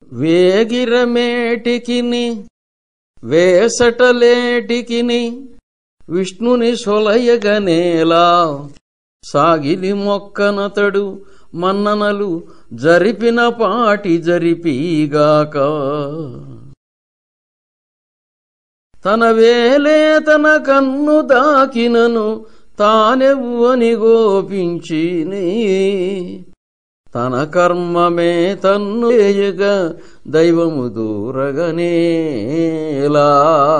వేగిరమేటికిని వేసటలేటికిని విష్ణుని సొలయగనేలా సాగిలి మొక్కనతడు మన్ననలు జరిపిన పాటి జరిపీగాక తన వేలే తన కన్ను దాకినను తానెవ్వని గోపించిని తన కర్మమే తన్ను చేయగా దైవము దూరగనేలా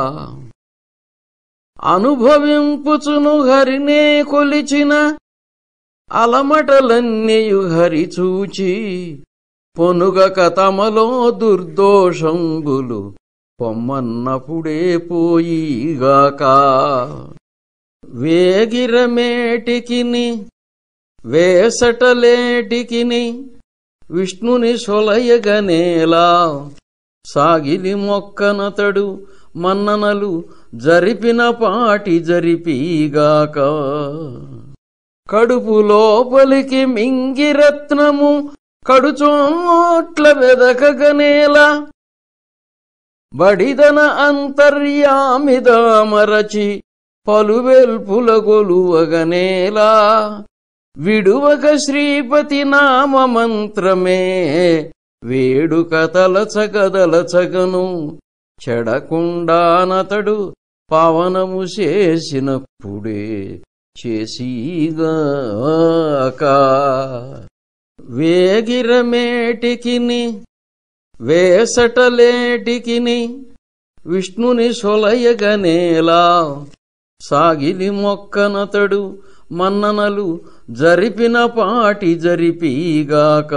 అనుభవింపుచును హరినే కొలిచిన అలమటలన్నీయు హరి చూచి పొనుగక తమలో దుర్దోషంబులు పొమ్మన్నప్పుడే పోయిగాక వేగిరమేటికిని వేసటలేటికిని విష్ణుని సొలయగనేలా సాగిలి మొక్కనతడు మన్ననలు జరిపిన పాటి జరిపీగాక కడుపు లోపలికి మింగిరత్నము కడుచోట్ల వెదకగనేలా బడిదన అంతర్యామిదామరచి పలువెల్పుల గొలువగనేలా విడువక శ్రీపతి నామ మంత్రమే వేడుక తలచగదలచగను చెడకుండానతడు పవనము చేసినప్పుడే చేసిగాక వేగిరమేటికిని వేసటలేటికిని విష్ణుని సొలయగనేలా సాగిలి మొక్కనతడు మన్ననలు జరిపిన పాటి జరిపీగాక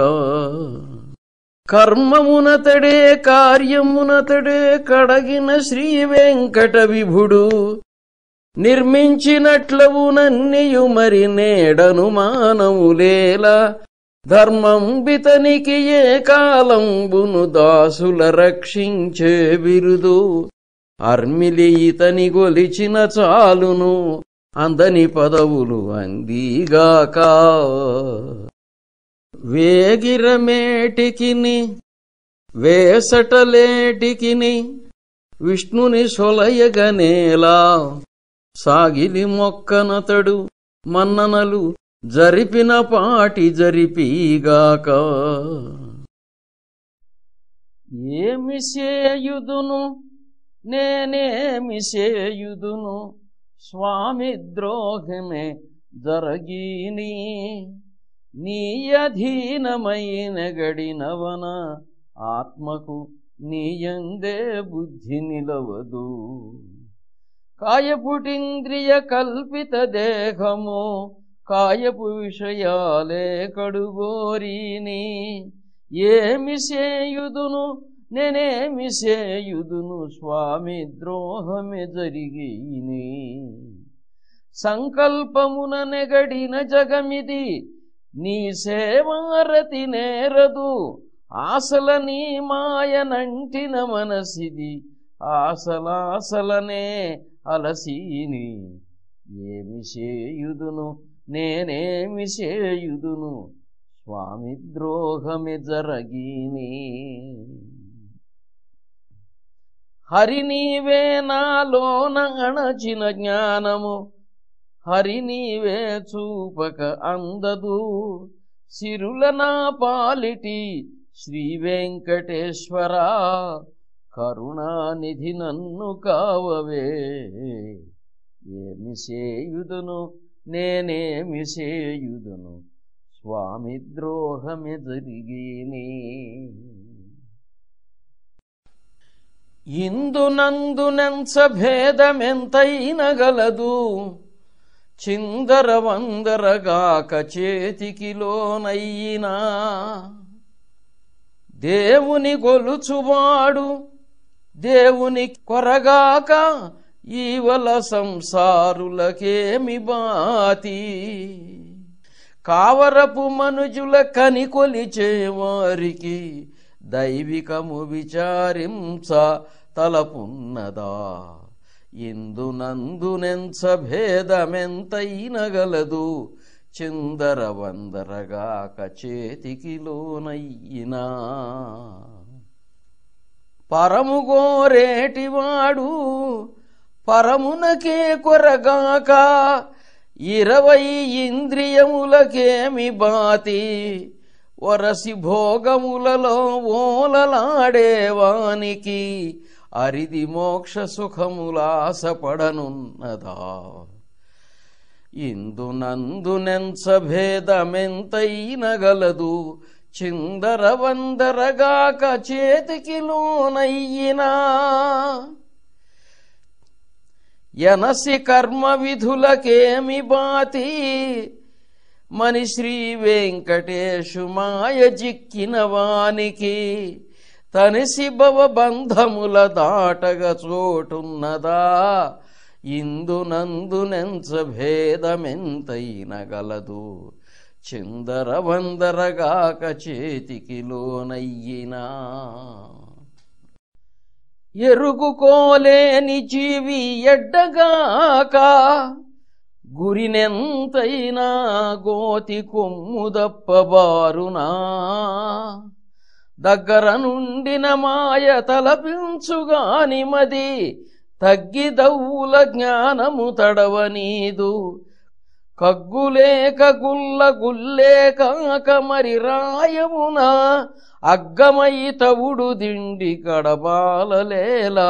కర్మమునతడే కార్యమునతడే కడగిన శ్రీ వెంకట విభుడు నిర్మించినట్లవు నన్నియు మరి నేడను మానవులేలా ధర్మం బితనికి ఏ కాలంబును దాసుల రక్షించే బిరుదు అర్మిలి ఇతని గొలిచిన చాలును అందని పదవులు అందిగాక వేగిరమేటికిని వేసటలేటికిని విష్ణుని సొలయగనేలా సాగిలి మొక్కనతడు మన్ననలు జరిపిన పాటి జరిపీగాక ఏమి సేయుదును నేనేమి సేయుదును స్వామి ద్రోహమే జరగీని నీ అధీనమైన గడినవన ఆత్మకు నీయందే బుద్ధి నిలవదు కాయపుటింద్రియ కల్పిత దేహము కాయపు విషయాలే కడుగోరీని ఏమి సేయుదును నేనేమి సేయుదును స్వామి ద్రోహమే జరిగిని సంకల్పమున నెగడిన జగమిది నీ సేవారతి నేరదు ఆశల నీ మాయనంటిన మనసిది ఆశలాసలనే అలసీని ఏమి చేయుదును నేనేమి చేయుదును స్వామి ద్రోహమి జరగీని హరి నీవే నాలోన అణచిన జ్ఞానము హరి నీవే చూపక అందదు సిరుల నా పాలిటి శ్రీ వెంకటేశ్వర కరుణానిధి నన్ను కావవే ఏమి సేయుదును నేనేమి సేయుదును స్వామి ద్రోహమి జరిగిని ఇందునందునెంచ భేదమెంతైన గలదు చిందర వందరగాక చేతికిలోనయ్యినా దేవుని గొలుచువాడు దేవుని కొరగాక ఈవల సంసారులకేమి బాతి కావరపు మనుజుల కని కొలిచే వారికి దైవికము విచారించ తలపున్నదా ఇందునందునెంచ భేదమెంతైన గలదు చిందర వందరగాక చేతికిలోనయ్యినా పరము గోరేటివాడు పరమునకే కొరగాక ఇరవై ఇంద్రియములకేమి బాతి వరసి భోగములలో ఓలలాడేవానికి అరిది మోక్ష సుఖములాసపడనున్నదా ఇందునందునెంచ భేదమెంతైనగలదు చిందర వందరగాక చేతికి లోనయ్యినా యనసి కర్మ విధులకేమి బాతి మని శ్రీ వెంకటేశు మాయ జిక్కిన వానికి తనిసి భవ బంధముల దాటగ చోటున్నదా ఇందునందునెంచ భేదమెంతైనగలదు చిందర వందరగాక చేతికి లోనయ్యినా ఎరుగుకోలేని జీవి ఎడ్డగాక గురినెంతైనా గోతి కొమ్ముదప్పబారునా దగ్గర నుండిన మాయ తలపించుగాని మది తగ్గిదవుల జ్ఞానము తడవనీదు కగ్గులేక గుల్ల గుల్లే కాక మరి రాయమున అగ్గమై తవుడు దిండి కడబాలలేలా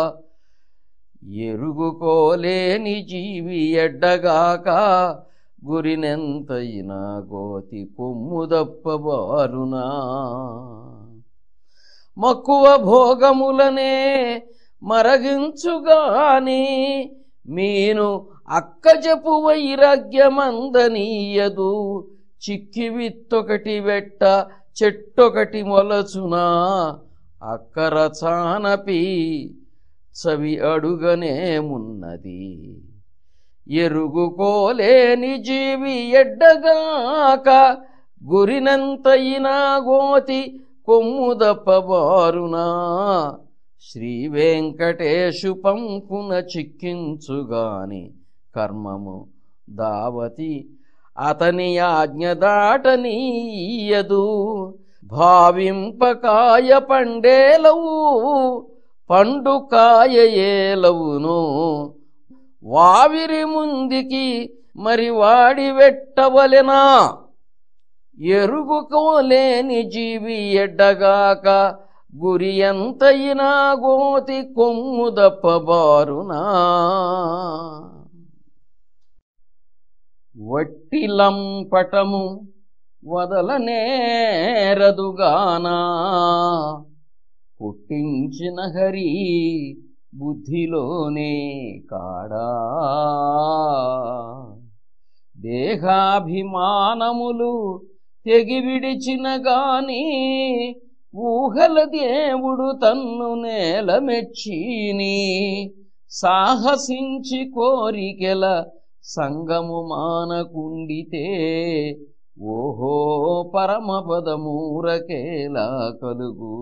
ఎరుగుకోలేని జీవి ఎడ్డగాక గురినెంతైనా గోతి కొమ్ముదప్పబారునా మక్కువ భోగములనే మరగించుగాని మీను అక్కజపు వైరాగ్యమందనీయదు చిక్కి విత్తొకటి వెట్ట చెట్టొకటి మొలచునా అక్కర చానపి చవి అడుగనేమున్నది ఎరుగుకోలేని జీవి ఎడ్డగాక గురినంతయినా గోతి కొమ్ముదప్పబారునా శ్రీ వెంకటేశు పంకున చిక్కించుగాని కర్మము దావతి అతని ఆజ్ఞ దాటనీయదు భావింపకాయ పండేలవు పండు కాయ ఏలవును వావిరి ముందికి మరి వాడి వెట్టవలెనా ఎరుగుకోలేని జీవి ఎడ్డగాక గురి ఎంతయినా గోతి కొమ్ము దప్పబారునా వట్టిలంపటము వదలనేరదుగానా పుట్టించిన హరి బుద్ధిలోనే కాడా దేహాభిమానములు తెగి విడిచిన గాని ఊహల దేవుడు తన్ను నేల మెచ్చిని సాహసించి కోరికెల సంగము మానకుండితే ఓహో పరమపదమూరకేలా కలుగు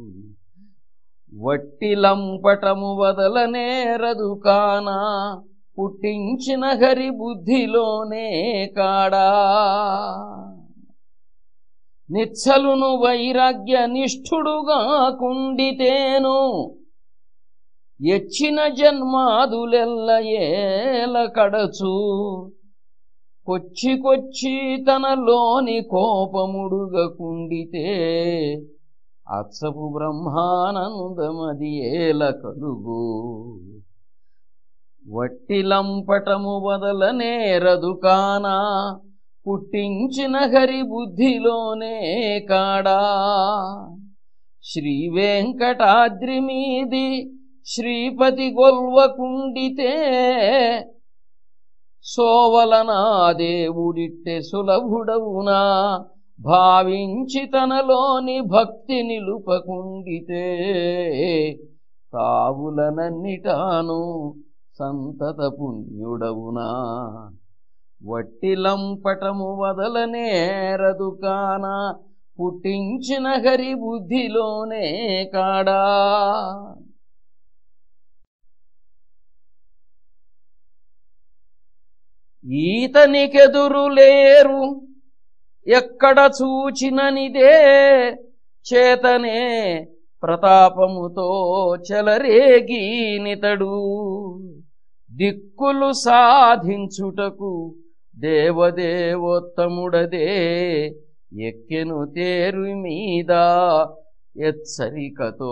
వట్టిలంపటము వదలనేరదు కానా పుట్టించిన హరి బుద్ధిలోనే కాడా నిచ్చలును వైరాగ్య నిష్ఠుడుగా కుండితేను ఎచ్చిన జన్మాదులెల్ల ఏల కడచు కొచ్చి కొచ్చి తనలోని కోపముడుగా కుండితే అచ్చపు బ్రహ్మానందమది ఏల కలుగు వట్టిలంపటము వదలనేరదు కానా పుట్టించిన హరి బుద్ధిలోనే కాడా శ్రీ వెంకటాద్రి మీది శ్రీపతి గొల్వకుండితే సోవలనా దేవుడిట్టె సులభుడవునా భావించి తనలోని భక్తి నిలుపకుండితే కావులనన్నిటాను సంతత పుణ్యుడవునా వట్టిలంపటము వదలనేరదు కానా పుట్టించిన హరి బుద్ధిలోనే కాడా ఈతనికెదురు లేరు ఎక్కడ చూచిననిదే చేతనే ప్రతాపముతో చెలరేగీనితడు దిక్కులు సాధించుటకు దేవదేవోత్తముడదే ఎక్కెను తేరు మీద ఎచ్చరికతో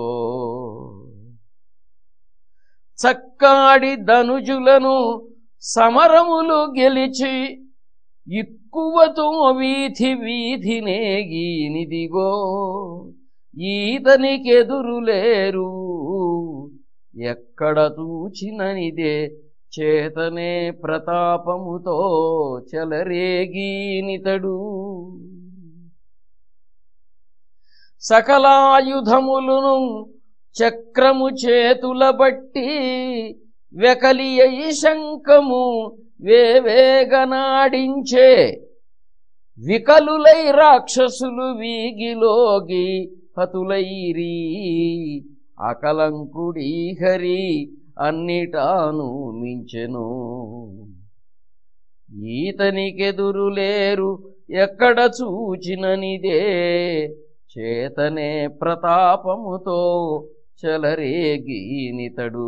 చక్కాడి ధనుజులను సమరములు గెలిచి ఎక్కువతో వీధి వీధి నేగీనిదిగో ఈతనికెదురు లేరు ఎక్కడ చూచిననిదే చేతనే ప్రతాపముతో చెలరేగీనితడు సకలాయుధములను చక్రము చేతుల బట్టి వెకలియై శంఖము వేవేగనాడించే వికలులై రాక్షసులు వీగిలోగి హతులైరి అకలంకుడి హరి అన్నిటాను మించెను ఈతనికెదురు లేరు ఎక్కడ చూచిననిదే చేతనే ప్రతాపముతో చెలరేగీనితడు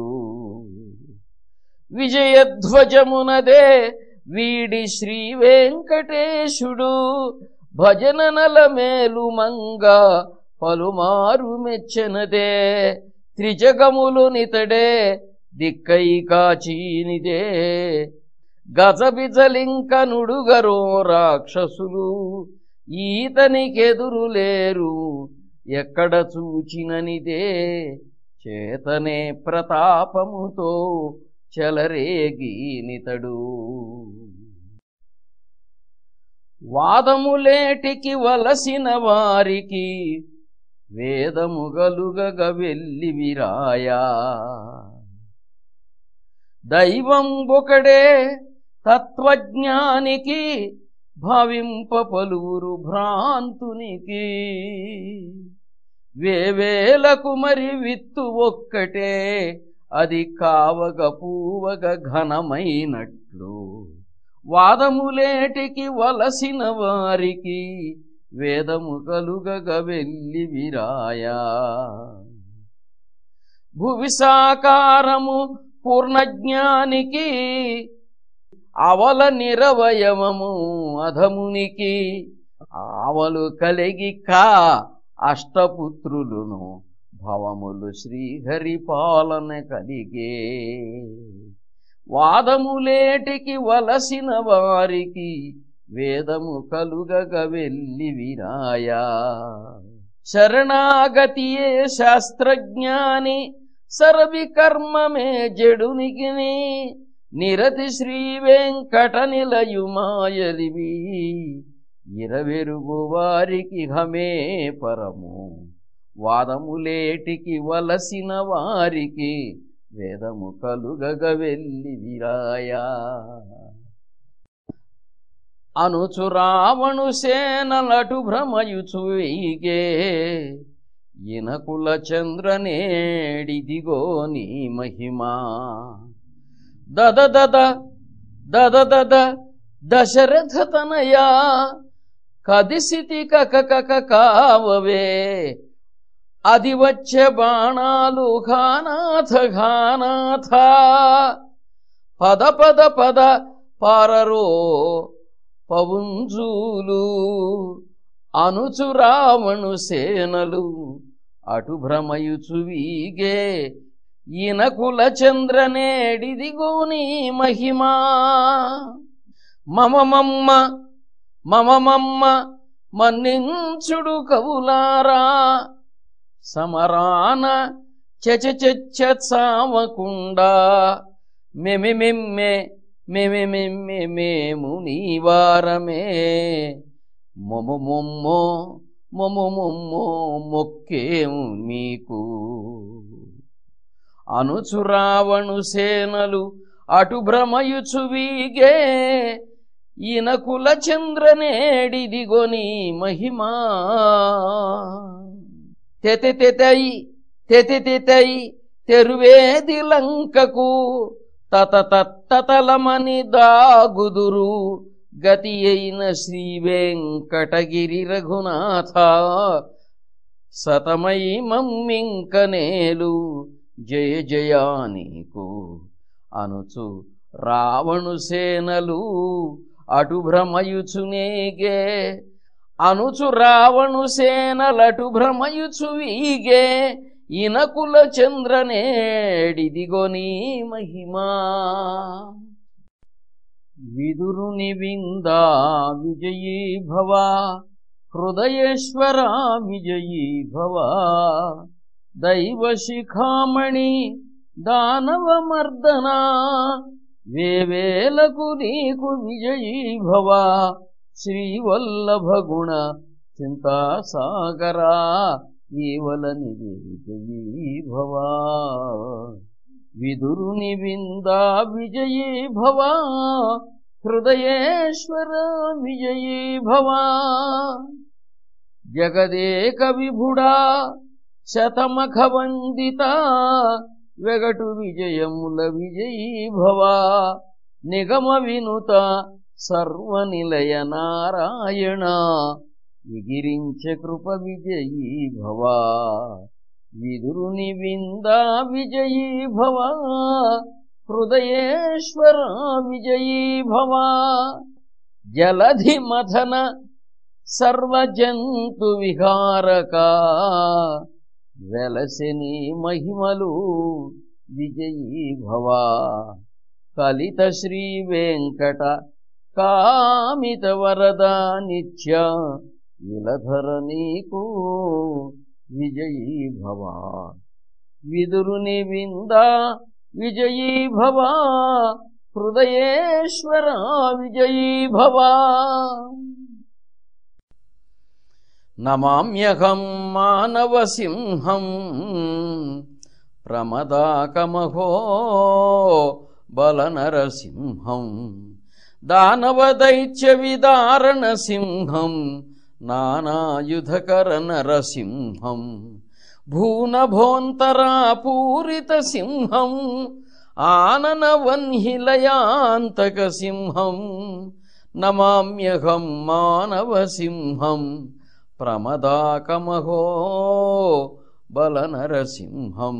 విజయధ్వజమునదే వీడి శ్రీ వెంకటేశుడు భజననల మేలు మంగ పలుమారు మెచ్చనదే త్రిజగములు నితడే దిక్కై కాచీనిదే గజబిజలింక నుడుగరో రాక్షసులు ఈతనికెదురు లేరు ఎక్కడ చూచిననిదే చేతనే ప్రతాపముతో చెలరేగీనితడు వాదములేటికి వలసిన వారికి వేదముగలుగగ వెళ్ళి విరాయా దైవం ఒకడే తత్వజ్ఞానికి భావింప పలువురు భ్రాంతునికి వేవేలకు మరి విత్తు ఒక్కటే అది కావగ పూవగ ఘనమైనట్లు వాదములేటికి వలసిన వారికి వేదము కలుగగ వెళ్ళి విరాయా భువి సాకారము పూర్ణజ్ఞానికి అవల నిరవయవము అధమునికి ఆవలు కలిగి కా అష్టపుత్రులును భవములు శ్రీహరి పాలన కలిగే వాదములేటికి వలసిన వారికి వేదము కలుగగ వెళ్ళి విరాయా శరణాగతియే శాస్త్రజ్ఞాని సరవి కర్మమే జడునికి నిరతి శ్రీ వెంకట నిలయుమాయలివి ఇరవెరుగు వారికి హమే పరము వాదములేటికి వలసిన వారికి వేదము కలుగగ వెళ్ళి విరాయా అనుచు రావణు సేనలటు భ్రమయుచు వెయ్యిగే ఇనకుల చంద్రనేడిదిగో నీ మహిమా దద దద దద దద దశరథ తనయా కదిసితి కక కక కావవే అది వచ్చే బాణాలు ఘానాథ ఘానాథ పద పద పద పారరో పవుంజూలు అనుచు రావణు సేనలు అటు భ్రమయుచు వీగే ఈనకుల చంద్రనేడిదిగో నీ మహిమా మమ మమ్మ మమ మమ్మ మన్నించుడు కవులారా సమరాన చచ చావకుండా మెమెమెమ్మె మెమెమెమ్మె మేము నీవారమే మొము మొమ్మో మొము మొమ్మో మొక్కేము మీకు అనుచురావణు సేనలు అటు భ్రమయుచు వీగే ఈనకుల చంద్రనేడిదిగొని మహిమా తెతె తెతయి తెతె తెతయి తెరువేది లంకకు తత తత్తలమని దాగుదురు గతి అయిన శ్రీ వెంకటగిరి రఘునాథ సతమై మమ్మింక నేలు జయ జయా నీకు అనుచు రావణు సేనలు అటు భ్రమయుచునేగే అనుచు రావణు సేనలటు భ్రమయుచు వీగే ఇనకుల చంద్రనేడిదిగో నీ మహిమా విదురుని విందా విజయీ భవ హృదయేశ్వర విజయీ భవ దైవ శిఖామణి దానవ మర్దన వేవేలకు నీకు విజయీ భవ శ్రీవల్లభ గుణ చింతాసాగరా ఈవలని విజయీ భవ విదురుని విందా విజయీ భవ హృదయేశ్వర విజయీ భవ జగదేక విభుడా శతమఖ వందిత వెగటు విజయముల విజయీ భవ నిగమ వినుత సర్వనిలయ నారాయణ విగిరించ కృప విజయీ భవ విదురుని విందా విజయీ భవ హృదయేశ్వర విజయీ భవ జలధి మథన సర్వజంతు విహారక వెలసిని మహిమలు విజయీ భవ కలిత శ్రీ వెంకట కామిత వరద నిత్య ఇలధర నీకు విజయీ భవ విదురుని విందా విజయీ భవ హృదయేశ్వర విజయీ భవ నమామ్యహం మానవ సింహం ప్రమదాకమహో బలనరసింహం దానవ దైత్య విదారణ సింహం నానాయుధకర నరసింహం భూనభోంతరా పూరిత సింహం ఆనన వన్హిలయాంతక సింహం నమామ్యహం మానవ సింహం ప్రమదాకమహో బలనరసింహం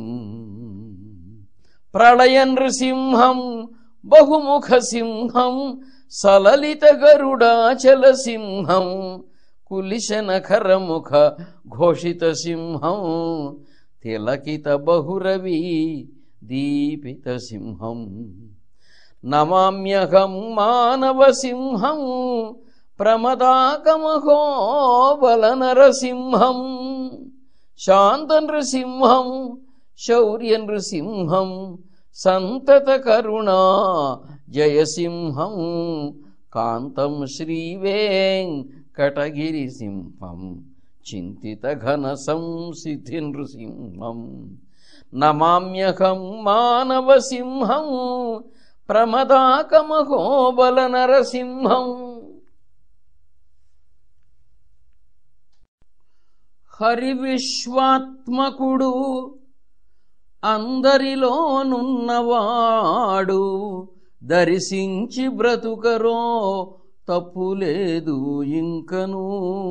ప్రళయ నృసింహం బహుముఖ సింహం సలలిత గరుడాచల సింహం కులిశనఖరముఖ ఘోషిత సింహం తిలకిత బహురవి దీపిత సింహం నమామ్యహం మానవ సింహం ప్రమదాకమహో బలనరసింహం శాంత నృసింహం శౌర్య నృసింహం సంతత కరుణా జయసింహం కాంతం శ్రీవేంకటగిరి సింహం చింతిత ఘన సంసిద్ధి నృసింహం నమామ్యహం మానవ సింహం ప్రమదాకమహోబల నరసింహం హరి విశ్వాత్మకుడు అందరిలోనున్నవాడు దర్శించి బ్రతుకరో తప్పులేదు ఇంకను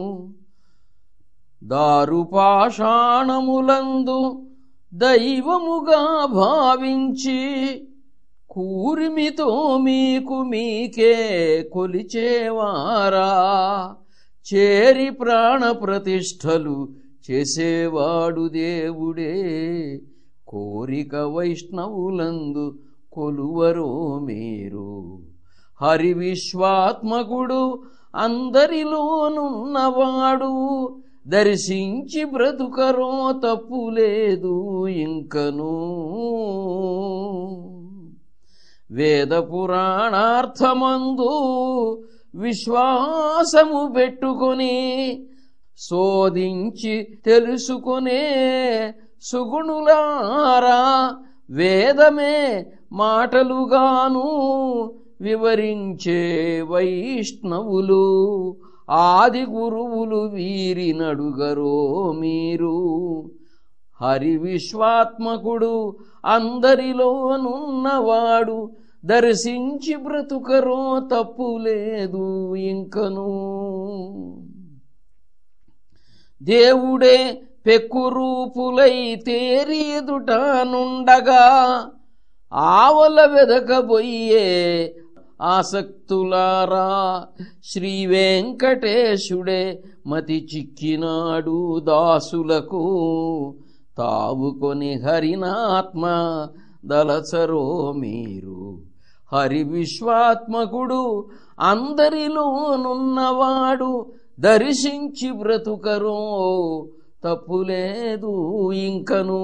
దారుపాషాణములందు దైవముగా భావించి కూరిమితో మీకు మీకే కొలిచేవారా చేరి ప్రాణ ప్రతిష్టలు చేసేవాడు దేవుడే కోరిక వైష్ణవులందు కొలువరో మీరు హరి విశ్వాత్మకుడు అందరిలోనున్నవాడు దర్శించి బ్రతుకరో తప్పు లేదు ఇంకను వేద పురాణార్థమందు విశ్వాసము పెట్టుకొని శోధించి తెలుసుకునే సుగుణులారా వేదమే మాటలుగాను వివరించే వైష్ణవులు ఆది గురువులు వీరి నడుగరో మీరు హరి విశ్వాత్మకుడు అందరిలోనున్నవాడు దర్శించి బ్రతుకరో తప్పు లేదు ఇంకను దేవుడే పెక్కురూపులై తేరీదుట నుండగా ఆవల వెదకబోయే ఆసక్తులారా శ్రీ వెంకటేశుడే మతి చిక్కినాడు దాసులకు తావుకొని హరినాత్మ దలచరో మీరు హరి విశ్వాత్మకుడు అందరిలోనున్నవాడు దర్శించి బ్రతుకరో తప్పులేదు ఇంకను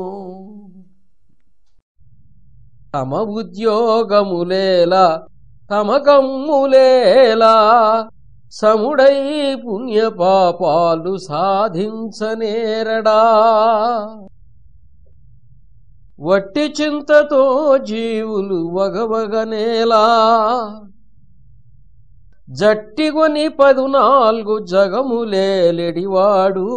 తమ ఉద్యోగములేలా తమ కమ్ములేలా సముడై పుణ్యపాపాలు సాధించనేరడా వట్టి చింతతో జీవులు వగవగనేలా జట్టిగొని పదునాలుగు జగములేలెడివాడు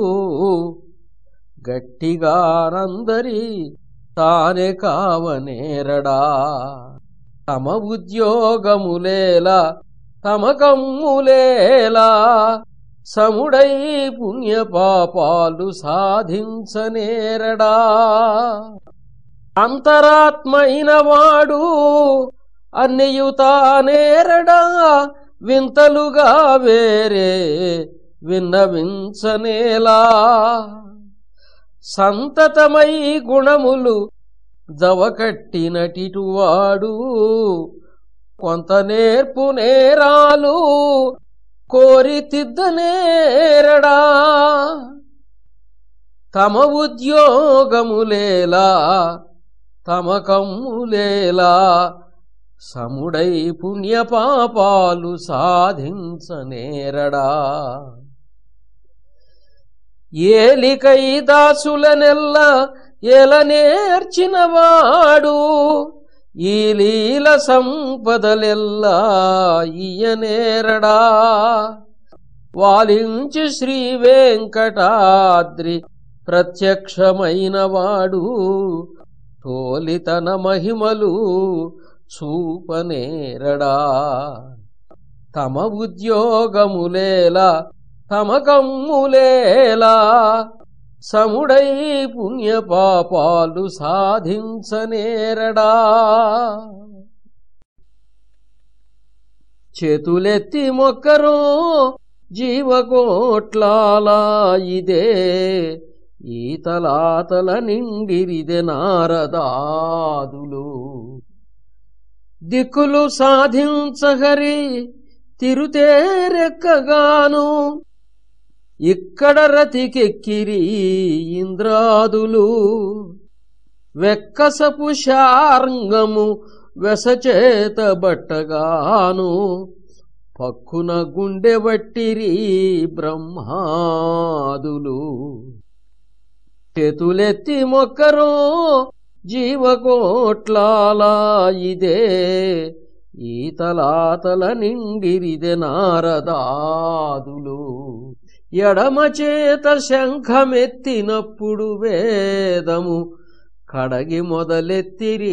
గట్టిగానందరి తానే కావనేరడా తమ ఉద్యోగములేలా తమ కమ్ములేలా సముడై పుణ్యపాపాలు సాధించనేరడా అంతరాత్మైన వాడు అన్నియుతానేరడా వింతలుగా వేరే విన్నవించనేలా సంతతమై గుణములు జవకట్టినటిటువాడు కొంత నేర్పు నేరాలు కోరి తిద్దనేరడా తమ ఉద్యోగములేలా తమ కమ్ములేలా సముడై పుణ్యపాపాలు సాధించనేరడా ఏలికై దాసులనెల్ల ఎలనేర్చినవాడు ఈ లీల సంపదలెల్లా ఇయనేరడా వాలించి శ్రీ వెంకటాద్రి ప్రత్యక్షమైన వాడు తోలి తన మహిమలు చూపనేరడా తమ ఉద్యోగములేలా తమ కమ్ములేలా సముడై పుణ్యపాపాలు సాధించనేరడా చేతులెత్తి మొక్కరో జీవకోట్లాలా ఇదే ఈ తలాతల నిండిరిదె నారదాదులు దిక్కులు సాధించగరి తిరుతేరెక్కగాను ఇక్కడ రతికెక్కిరి ఇంద్రాదులు వెక్కసపు శార్ంగము వెసచేత బట్టగాను పక్కున గుండె వట్టిరి బ్రహ్మాదులు చేతులెత్తి మొక్కరో జీవకోట్లాలా ఇదే ఈ తలాతల నిండిరిదె నారదాదులు ఎడమ చేత శంఖమెత్తినప్పుడు వేదము కడగి మొదలెత్తిరి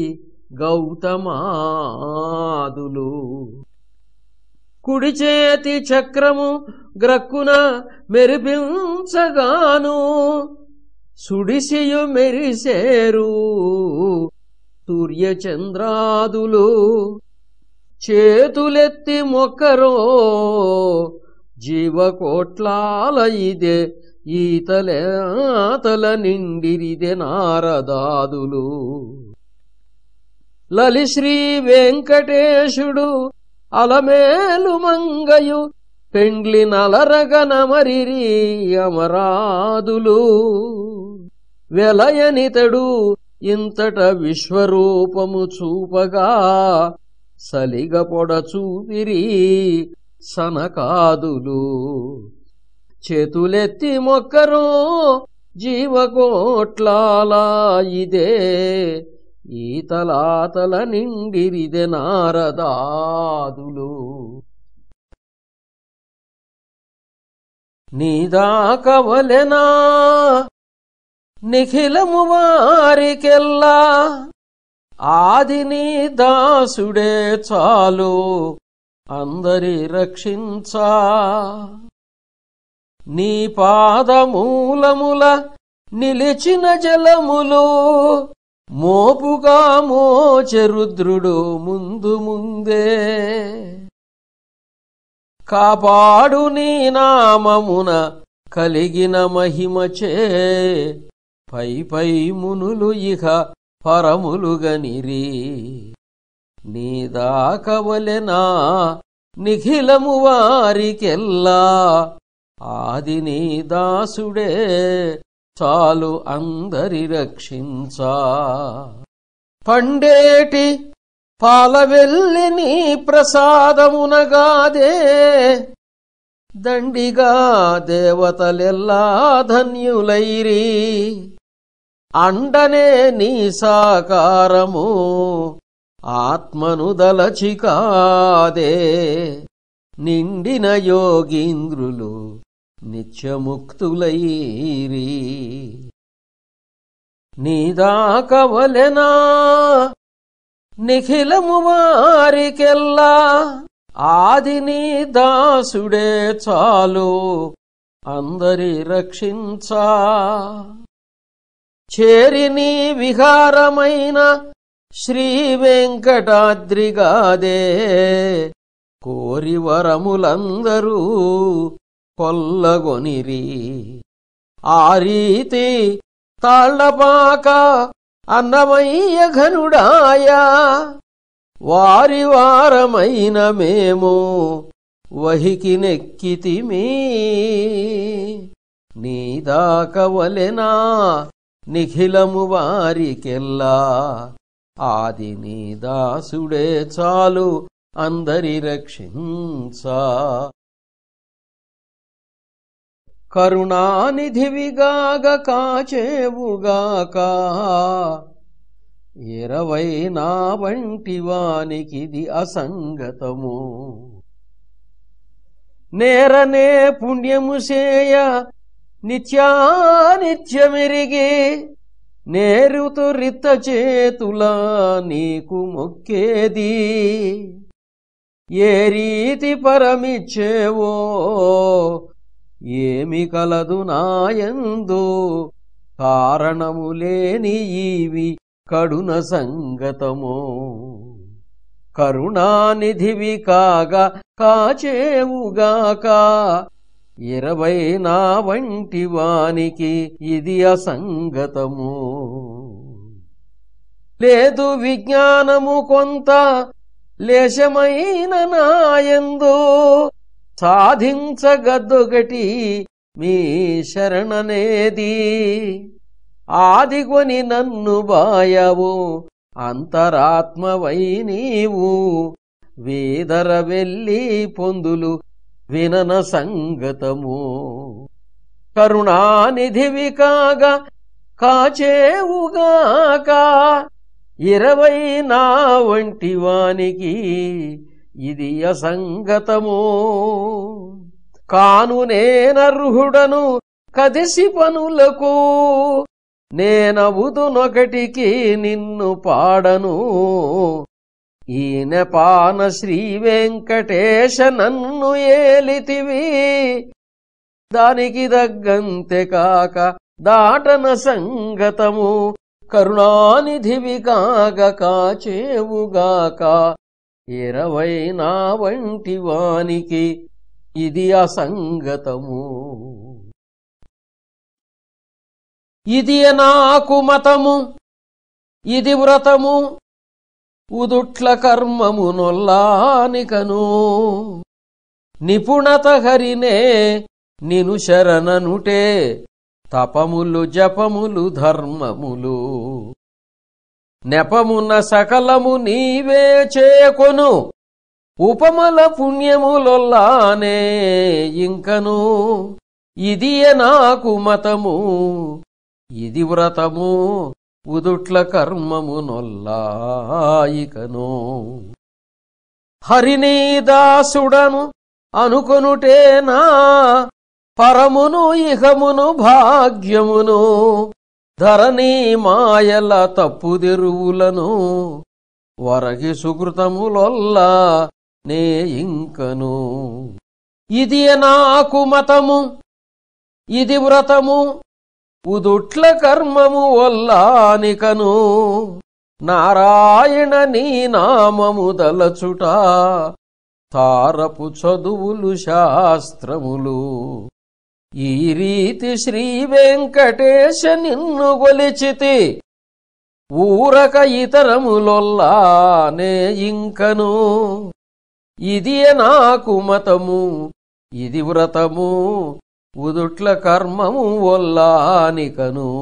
గౌతమాదులు కుడి చేతి చక్రము గ్రక్కున మెరిపించగాను సుడిసియు మెరిసేరు సూర్యచంద్రాదులు చేతులెత్తి మొక్కరో జీవకోట్లాల ఇదే ఈతలేతల నిండిరిదే నారదాదులు లలి శ్రీ వెంకటేశుడు అలమేలు మంగయు పెండ్లి నలరగనమరిరి అమరాదులు వెలయనితడు ఇంతట విశ్వరూపము చూపగా సలిగ పొడ చూపిరి సనకాదులు చేతులెత్తి మొక్కరో జీవకోట్లాలా ఇదే ఈ తలాతల నిండిరిదె నారదాదులు నీదాకవలెనా నిఖిలము వారికెల్లా ఆది నీ దాసుడే చాలు అందరి రక్షించా నీ పాదమూలముల నిలిచిన జలములు మోపుగా మోచెరుద్రుడు ముందు ముందే కాపాడు నీ నామమున కలిగిన మహిమచే పై పై మునులు ఇహ పరములుగనిరి నీదాకవలెనా నిఖిలము వారికెల్లా ఆది నీ దాసుడే చాలు అందరి రక్షించా పండేటి పాలవెల్లి నీ ప్రసాదమునగాదే దండిగా దేవతలెల్లా ధన్యులైరి అండనే నీ సాకారము ఆత్మను దలచికాదే నిండిన యోగీంద్రులు నిత్యముక్తులైరి నీదాకవలెనా నిఖిలము వారికెల్లా ఆది నీ దాసుడే చాలు అందరి రక్షించా చేరిని విహారమైన శ్రీ వెంకటాద్రిగాదే కోరి వరములందరూ కొల్లగొనిరి ఆ రీతి తాళ్లపాక అన్నమయ్య ఘనుడాయా వారి వారమైన మేము వహికి నెక్కితిమీ నీదాకవలెనా నిఖిలము వారికెల్లా ఆది నీ దాసుడే చాలు అందరి రక్షించా కరుణానిధివిగాగ కాచేవుగాక ఇరవై నా వంటి వానికిది అసంగతము నేరనే పుణ్యము సేయ నిత్యానిత్యమెరిగి నేరుతు రిత్త చేతులా నీకు మొక్కేది ఏ రీతి పరమిచ్చేవో ఏమి కలదు నాయందు కారణము లేని ఈవి కడున సంగతము కరుణానిధివి కాగా కాచేవుగాక ఇరవై నా వంటి వానికి ఇది అసంగతము లేదు విజ్ఞానము కొంత లేశమైన నాయందు సాధించగద్దొకటి మీ శరణనేది ఆదిగొని నన్ను బాయవు అంతరాత్మవై నీవు వేదర వెళ్ళి పొందులు వినన సంగతము కరుణానిధివి కాగా కాచేవుగాక ఇరవై నా వంటి వానికి ఇది అసంగతము కాను నేనర్హుడను కదిసి పనులకు నేనవుదునొకటికి నిన్ను పాడను ఈయన పాన శ్రీ వెంకటేశ నన్ను ఏలితివి దానికి దగ్గంతే కాక దాటన సంగతము కరుణానిధివి కాగ కాచేవుగాక ఇరవై నా వంటి వానికి ఇది అసంగతము ఇది నాకు మతము ఇది వ్రతము ఉదుట్ల కర్మము నొల్లానికను నిపుణత హరినే నిను శరణనుటే తపములు జపములు ధర్మములు నెపమున సకలము నీవే చేకొను ఉపమల పుణ్యములొల్లానే ఇంకను ఇదియే నాకు మతము ఇది వ్రతము ఉదుట్ల కర్మము నొల్లాయికను హరినీ దాసుడను అనుకొనుటేనా పరమును ఇహమును భాగ్యమును ధరణి మాయల తప్పుదెరువులను వరగి సుకృతములొల్లా నే ఇంకను ఇది నాకు మతము ఇది వ్రతము ఉదుట్ల కర్మము వల్లానికను నారాయణ నీ నామము దలచుట తారపు చదువులు శాస్త్రములు ఈ రీతి శ్రీ వెంకటేశ నిన్ను గొలిచితి ఊరక ఇతరములొల్లానే ఇంకను ఇది నాకు మతము ఇది వ్రతము ఉదుట్ల కర్మము వల్లానికను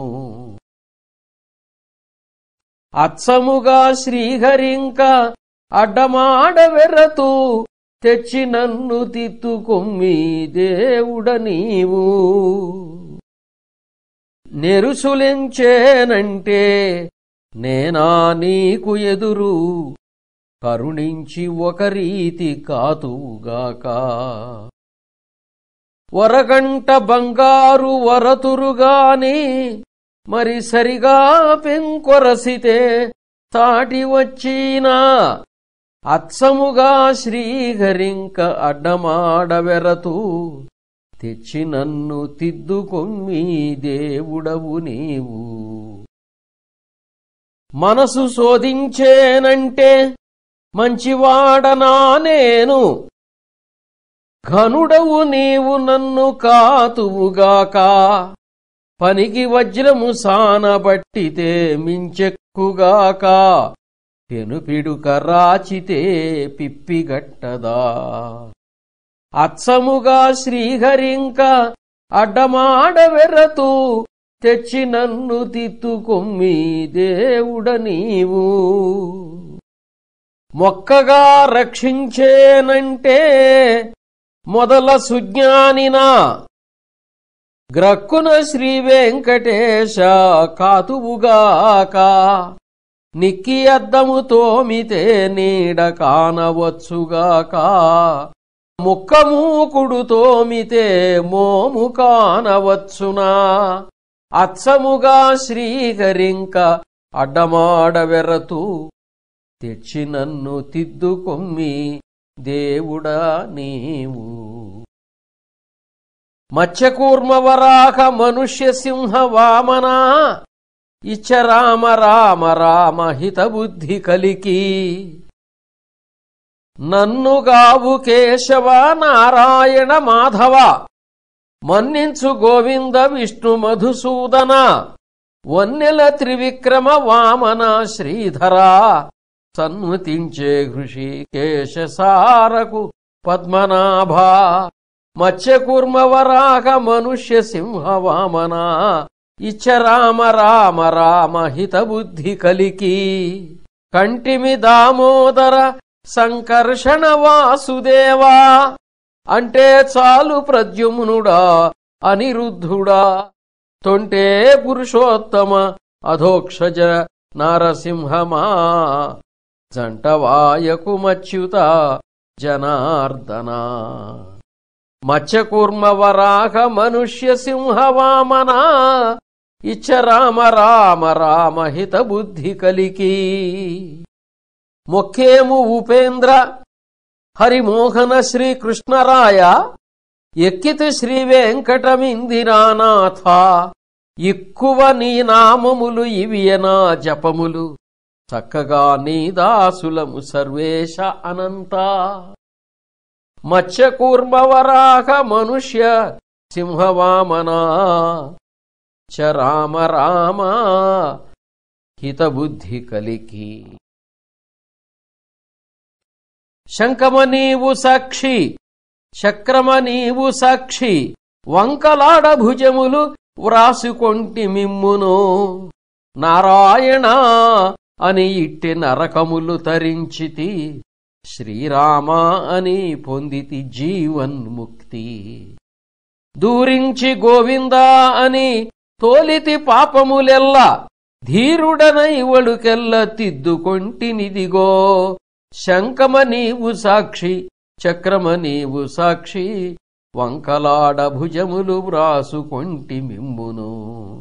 అచ్చముగా శ్రీహరింక అడ్డమాడవెర్రతూ తెచ్చి నన్ను తిత్తుకొమ్మి దేవుడ నీవు నెరుసులెంచేనంటే నేనా నీకు ఎదురు కరుణించి ఒక రీతి కాతుగాక వరగంట బంగారు వరతురుగాని మరి సరిగా పెంకొరసితే తాటి వచ్చినా అచ్చముగా శ్రీహరింక అడ్డమాడవెరతూ తెచ్చి నన్ను తిద్దుకొమ్మి దేవుడవు నీవు మనసు శోధించేనంటే మంచివాడనా నేను ఘనుడవు నీవు నన్ను కాతువుగాక పనికి వజ్రము సానబట్టితే మించెక్కుగాక పెనుపిడుక రాచితే పిప్పిగట్టదా అచ్చముగా శ్రీహరింక అడ్డమాడవెర్రతూ తెచ్చి నన్ను తిత్తుకొమ్మి దేవుడ నీవు మొక్కగా రక్షించేనంటే మొదల సుజ్ఞానినా గ్రక్కున శ్రీ వెంకటేశ కాతువుగాక నిక్కి అద్దము తోమితే నీడ కానవచ్చుగాక ముక్కమూకుడు తోమితే మోము కానవచ్చునా అచ్చముగా శ్రీహరింక అడ్డమాడవెరతూ తెచ్చి నన్ను తిద్దుకొమ్మి దేవుడా నీవు మత్స్యకూర్మవరాహ మనుష్య సింహ వామనా ఇచ్చ రామ రామ రామ హితబుద్ధి కలికి నన్నుగావు కేశవ నారాయణ మాధవ మన్నించు గోవింద విష్ణు మధుసూదన వన్నెల త్రివిక్రమ వామన శ్రీధరా సన్మతించే హృషికేశ సారకు పద్మనాభ మత్స్యకూర్మవరాగ మనుష్య సింహ వామన ఇచ్చ రామ రామ రామ హితబుద్ధి కలికి కంటిమి దామోదర సంకర్షణ వాసుదేవా అంటే చాలు ప్రద్యుమ్నుడా అనిరుద్ధుడా తొంటే పురుషోత్తమ అధోక్షజ నారసింహమా జంటవాయకు మచ్యుత జనార్దన మత్స్యకూర్మ వరాహ మనుష్య సింహ వామన ఇచ్చ రామ రామ రామ హిత బుద్ధి కలికి మొక్కేము ఉపేంద్ర హరిమోహన శ్రీకృష్ణరాయ ఎక్కితి శ్రీ వెంకటమిందిరానాథ ఎక్కువ నీ నామములు ఇవియనా జపములు చక్కగా నీ దాసులము సర్వేశ అనంత మత్స్యకూర్మవరాహ మనుష్య సింహవామనా చ రామ రామ హితబుద్ధి కలికి శంకమ నీవు సాక్షి చక్రమ నీవు సాక్షి వంకలాడ భుజములు వ్రాసుకొంటి మిమ్మును నారాయణ అని ఇట్టి నరకములు తరించితి శ్రీరామ అని పొందితి జీవన్ముక్తి దూరించి గోవింద అని తోలితి పాపములెల్ల ధీరుడనై వడుకెల్ల తిద్దుకొంటినిదిగో శంకమ నీవు సాక్షి చక్రమ నీవు సాక్షి వంకలాడ భుజములు వ్రాసుకొంటి మిమ్మును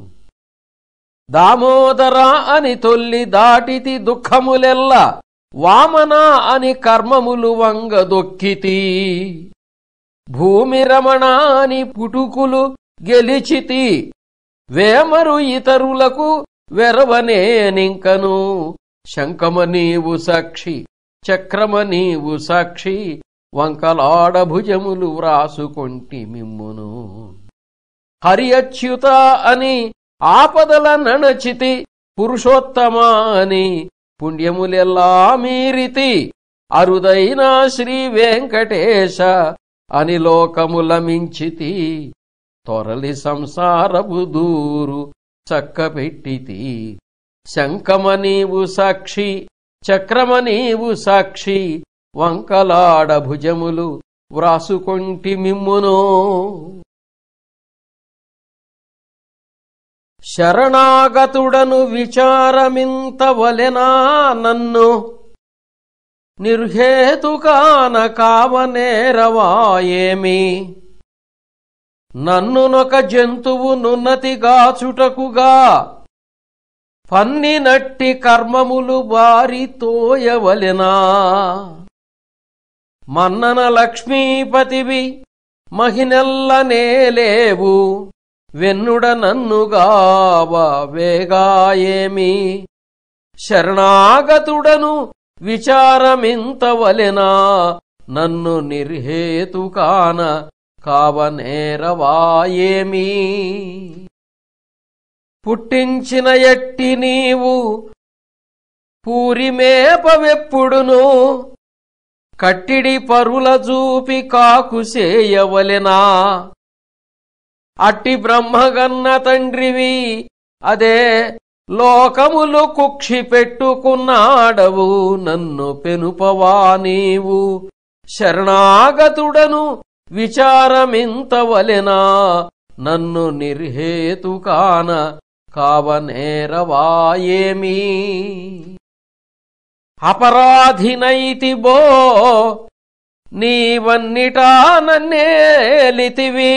దామోదర అని తొల్లి దాటితి దుఃఖములెల్ల వామన అని కర్మములు వంగ దొక్కితి భూమి రమణ అని పుటుకులు గెలిచితి వేమరు ఇతరులకు వెరవనేనింకను శంకమ నీవు సాక్షి చక్రమ నీవు సాక్షి వంకలాడ భుజములు వ్రాసుకొంటి మిమ్మును హరి అచ్యుత అని ఆపదల నణచితి పురుషోత్తమా అని పుణ్యములెల్లా మీరితి అరుదైన శ్రీ వెంకటేశ అని లోకముల మించితి తొరలి సంసారపు దూరు చక్కపెట్టితి శంకమ నీవు సాక్షి చక్రమ నీవు సాక్షి వంకలాడ భుజములు వ్రాసుకొంటి మిమ్మును శరణాగతుడను విచారమింత వలెనా నన్ను నిర్హేతుకాన కావనేరవాయేమి నన్నునొక జంతువు నున్నతిగాచుటకుగా పన్నినట్టి కర్మములు బారి తోయవలెనా మన్నన లక్ష్మీపతివి మహినెల్ల నేలేవు వెన్నుడ నన్నుగావ వేగాయేమి శరణాగతుడను విచారమింతవలెనా నన్ను నిర్హేతుకాన కావనేరవాయేమి పుట్టించిన ఎట్టి నీవు పూరిమేపవెప్పుడును కట్టిడి పరుల చూపి కాకుసేయవలెనా అట్టి బ్రహ్మగన్న తండ్రివి అదే లోకములు కుక్షి పెట్టుకున్నాడవు నన్ను పెనుపవా నీవు శరణాగతుడను విచారమింతవలెనా నన్ను నిర్హేతుకాన కావనేరవాయేమి అపరాధినైతి బో నీవన్నిటా నన్నేలితివి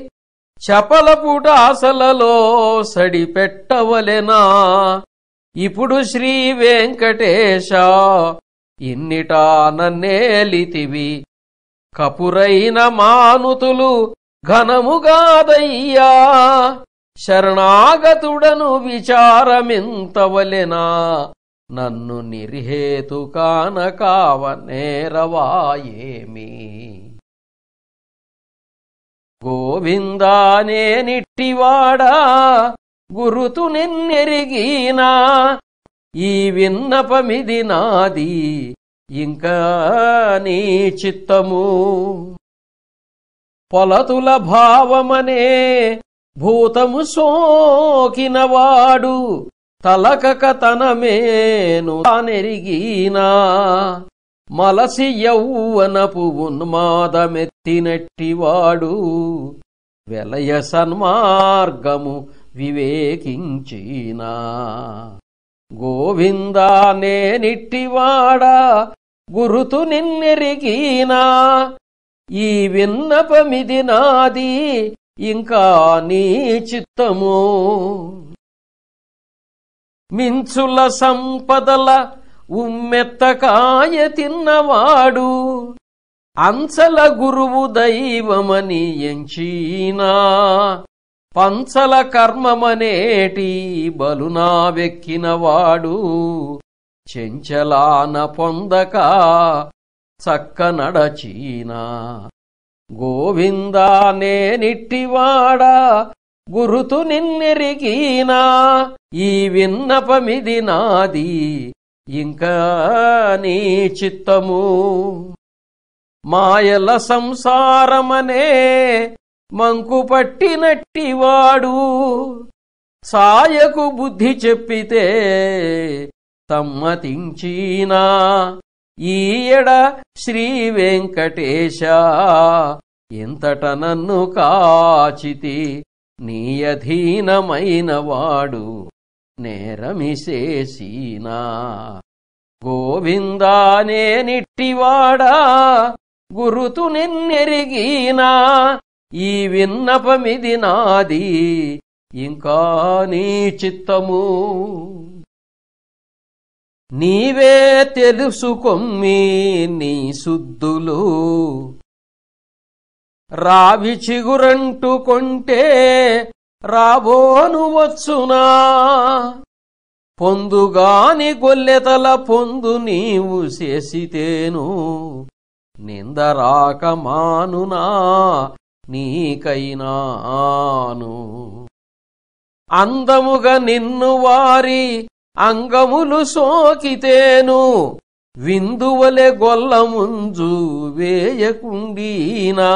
చపలపుటాసలలో సడిపెట్టవలెనా ఇప్పుడు శ్రీ వెంకటేశ ఇన్నిటా నన్నేలితివి కపురైన మానుతులు ఘనముగాదయ్యా శరణాగతుడను విచారమింతవలెనా నన్ను నిర్హేతుకాన కావనేరవాయేమి గోవిందానే నిట్టివాడా గురుతు నిన్నెరిగినా ఈ విన్నపమిది నాది ఇంకా నీ చిత్తము పొలతుల భావమనే భూతము సోకినవాడు తలకక తనమేను తానెరిగినా మలసి యౌవనపు ఉన్మాదమెత్తినట్టివాడు వెలయ సన్మార్గము వివేకించినా గోవిందా నేనిట్టివాడా గురుతు నిన్నెరిగినా ఈ విన్నపమిది నాది ఇంకా నీ చిత్తము మించుల సంపదల ఉమ్మెత్తకాయ తిన్నవాడు అంచల గురువు దైవమని ఎంచీనా పంచల కర్మమనేటి బలునా వెక్కినవాడు చెంచలాన పొందక చక్క నడచీనా గోవిందా నేనిట్టివాడా గురుతు నిన్నెరిగినా ఈ విన్నపమిది నాది ఇంకా నీ చిత్తము మాయల సంసారమనే మంకు పట్టినట్టివాడు సాయకు బుద్ధి చెప్పితే సమ్మతించీనా ఈయడ శ్రీ వెంకటేశ ఎంతట నన్ను కాచితి నీ అధీనమైన వాడు నేరమిసేసీనా గోవిందానే నిట్టివాడా గురుతు నిన్నెరిగినా ఈ విన్నపమిది నాది ఇంకా నీ చిత్తము నీవే తెలుసుకొమ్మి నీ శుద్ధులు రావి చిగురంటు కొంటే రాబోను వచ్చునా పొందుగాని గొల్లెతల పొందు నీవు చేసితేను నిందరాక మానునా నీకైనాను అందముగా నిన్ను వారి అంగములు సోకితేను విందువలె గొల్లముంజు వేయకుండీనా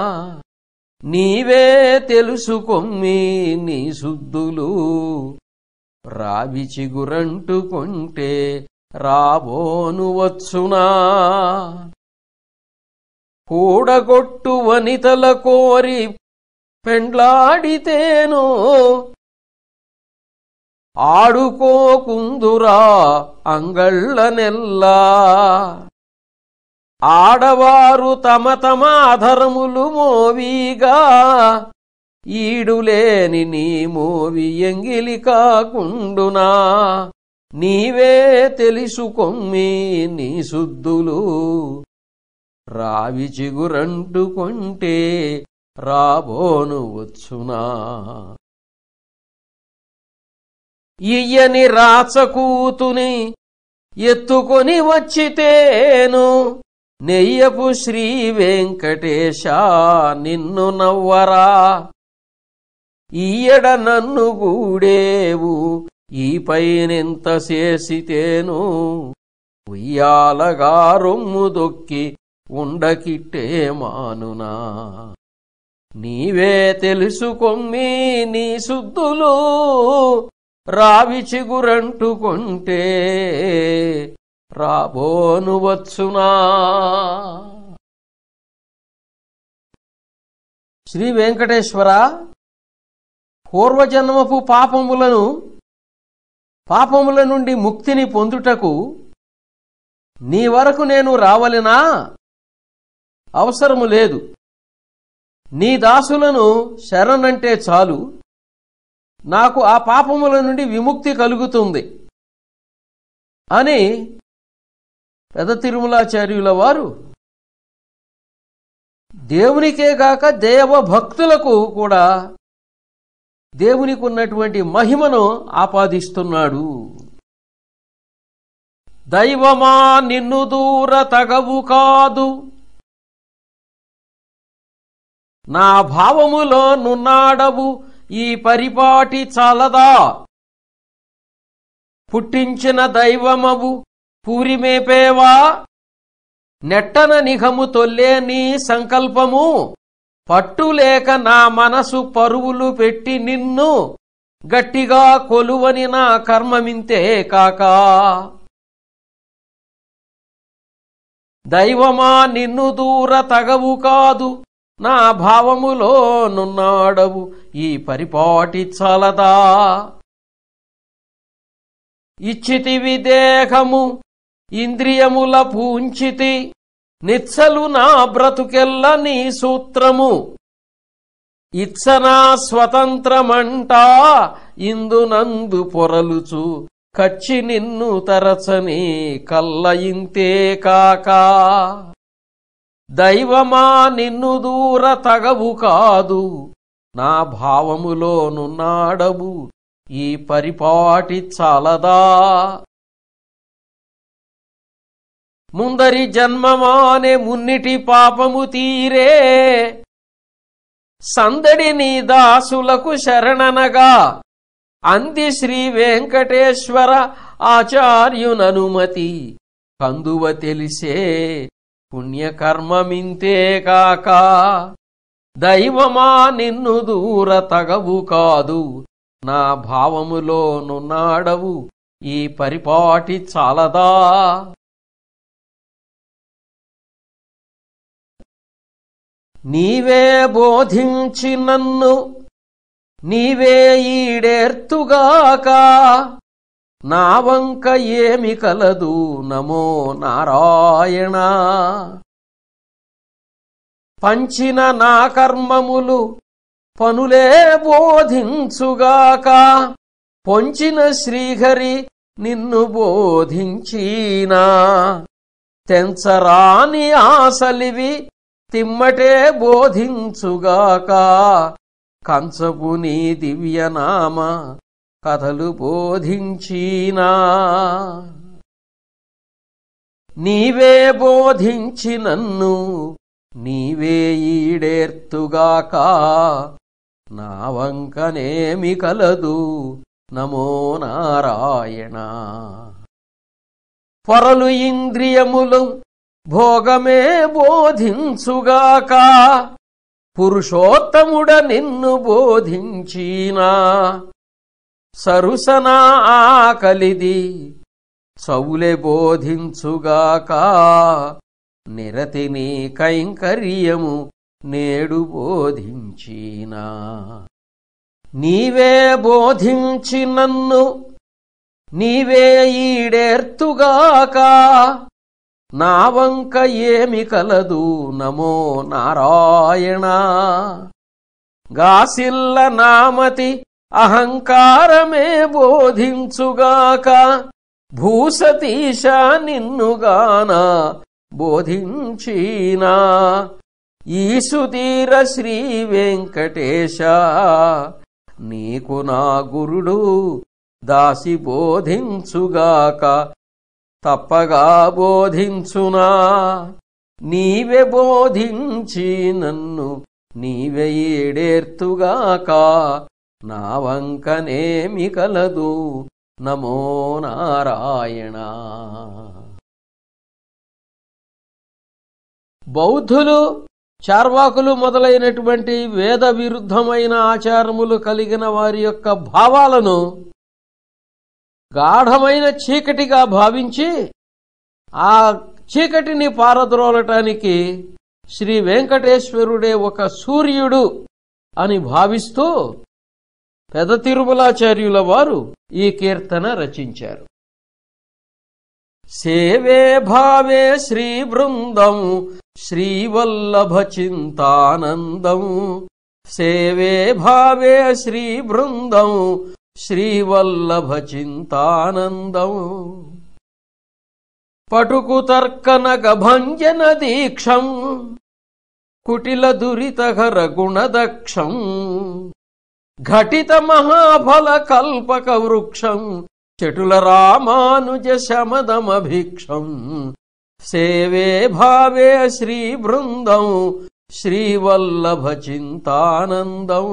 నీవే తెలుసుకొమ్మి నీ శుద్ధులు రావి చిగురంటుకుంటే రాబోను వచ్చునా కూడగొట్టు వనితల కోరి పెండ్లాడితేను ఆడుకోకుందురా అంగళ్ళ నెల్లా ఆడవారు తమ తమ అధరములు మోవిగా ఈడులేని నీ మోవి ఎంగిలి కాకుండునా నీవే తెలుసుకొమ్మి నీ శుద్ధులు రావి చిగురంటుకుంటే రాబోను వచ్చునా ఇయ్యని రాచకూతుని ఎత్తుకొని వచ్చితేను నెయ్యపు శ్రీ వెంకటేశ నిన్ను నవ్వరా ఈయడ నన్ను గూడేవు ఈ పైనెంత చేసితేను ఉయ్యాలగా రొమ్ము దొక్కి ఉండకిట్టే మానునా నీవే తెలుసుకొమ్మి నీ శుద్ధులు రావి చిగురంటుకుంటే రాబోను వచ్చునా శ్రీ వెంకటేశ్వర పూర్వజన్మపు పాపములను పాపముల నుండి ముక్తిని పొందుటకు నీ వరకు నేను రావలెనా అవసరము లేదు నీ దాసులను శరణంటే చాలు నాకు ఆ పాపముల నుండి విముక్తి కలుగుతుంది అని పెద తిరుమలాచార్యుల వారు దేవునికే కాక దేవభక్తులకు కూడా దేవునికి ఉన్నటువంటి మహిమను ఆపాదిస్తున్నాడు దైవమా నిన్ను దూర తగవు కాదు నా భావములో నున్నాడవు ఈ పరిపాటి చాలదా పుట్టించిన దైవమవు పూరిమేపేవా నెట్టన నిఘము తొల్లే నీ సంకల్పము పట్టులేక నా మనసు పరువులు పెట్టి నిన్ను గట్టిగా కొలువని నా కర్మమింతే కాకా దైవమా నిన్ను దూర తగవు కాదు నా భావములో నున్నాడవు ఈ పరిపాటి చలదా ఇచ్చితివి దేహము ఇంద్రియముల పూంచితి నిచ్చలు నా బ్రతుకెల్ల నీ సూత్రము ఇచ్చనా స్వతంత్రమంటా ఇందునందు పొరలుచు కచ్చి నిన్ను తరచని కల్ల ఇంతే కాకా దైవమా నిన్ను దూర తగవు కాదు నా భావములో నున్నాడవు ఈ పరిపాటి చాలదా ముందరి జన్మమానే మున్నిటి పాపము తీరే సందడి నీ దాసులకు శరణనగా అంది శ్రీ వెంకటేశ్వర ఆచార్యుననుమతి కందువ తెలిసే పుణ్యకర్మమింతే కాక దైవమా నిన్ను దూర తగవు కాదు నా భావములో నున్నాడవు ఈ పరిపాటి చాలదా నీవే బోధించి నన్ను నీవే ఈడేర్తుగాక నా వంక ఏమి కలదు నమో నారాయణ పంచిన నా కర్మములు పనులే బోధించుగాక పొంచిన శ్రీహరి నిన్ను బోధించీనా తెంచరాని ఆశలివి తిమ్మటే బోధించుగాక కంచపు నీ దివ్యనామ కథలు బోధించినా నీవే బోధించి నన్ను నీవే ఈడేర్తుగాక నా వంకనేమి కలదు నమో నారాయణ పొరలు ఇంద్రియములు భోగమే బోధించుగాక పురుషోత్తముడ నిన్ను బోధించినా సరుసన ఆకలిది చౌలె బోధించుగాక నిరతి నీ కైంకర్యము నేడు బోధించినా నీవే బోధించి నన్ను నీవే ఈడేర్తుగాక నా వంక ఏమి కలదు నమో నారాయణ గాసిల్ల నామతి అహంకారమే బోధించుగాక భూసతీశ నిన్నుగాన బోధించీనా ఈసుతీర శ్రీ వెంకటేశ నీకు నా గురుడు దాసి బోధించుగాక తప్పగా బోధించునా నీవే బోధించి నన్ను నీవే ఏడేర్తుగాక నా వంకనేమి కలదు నమో నారాయణ బౌద్ధులు చార్వాకులు మొదలైనటువంటి వేద విరుద్ధమైన ఆచారములు కలిగిన వారి యొక్క భావాలను గాఢమైన చీకటిగా భావించి ఆ చీకటిని పారద్రోలటానికి శ్రీ వెంకటేశ్వరుడే ఒక సూర్యుడు అని భావిస్తూ పెద తిరుమలాచార్యుల వారు ఈ కీర్తన రచించారు సేవే భావే శ్రీ బృందం శ్రీవల్లభ చింతానందం సేవే భావే శ్రీ బృందం శ్రీవల్లభ చింతానందం పటుకు తర్కన గభంజన దీక్షం కుటిల దురితహర గుణదక్షం ఘటిత మహాఫల కల్పక వృక్షం చటుల రామానుజ శమదమభిక్షం సేవే భావే శ్రీ బృందం శ్రీవల్లభ చింతానందం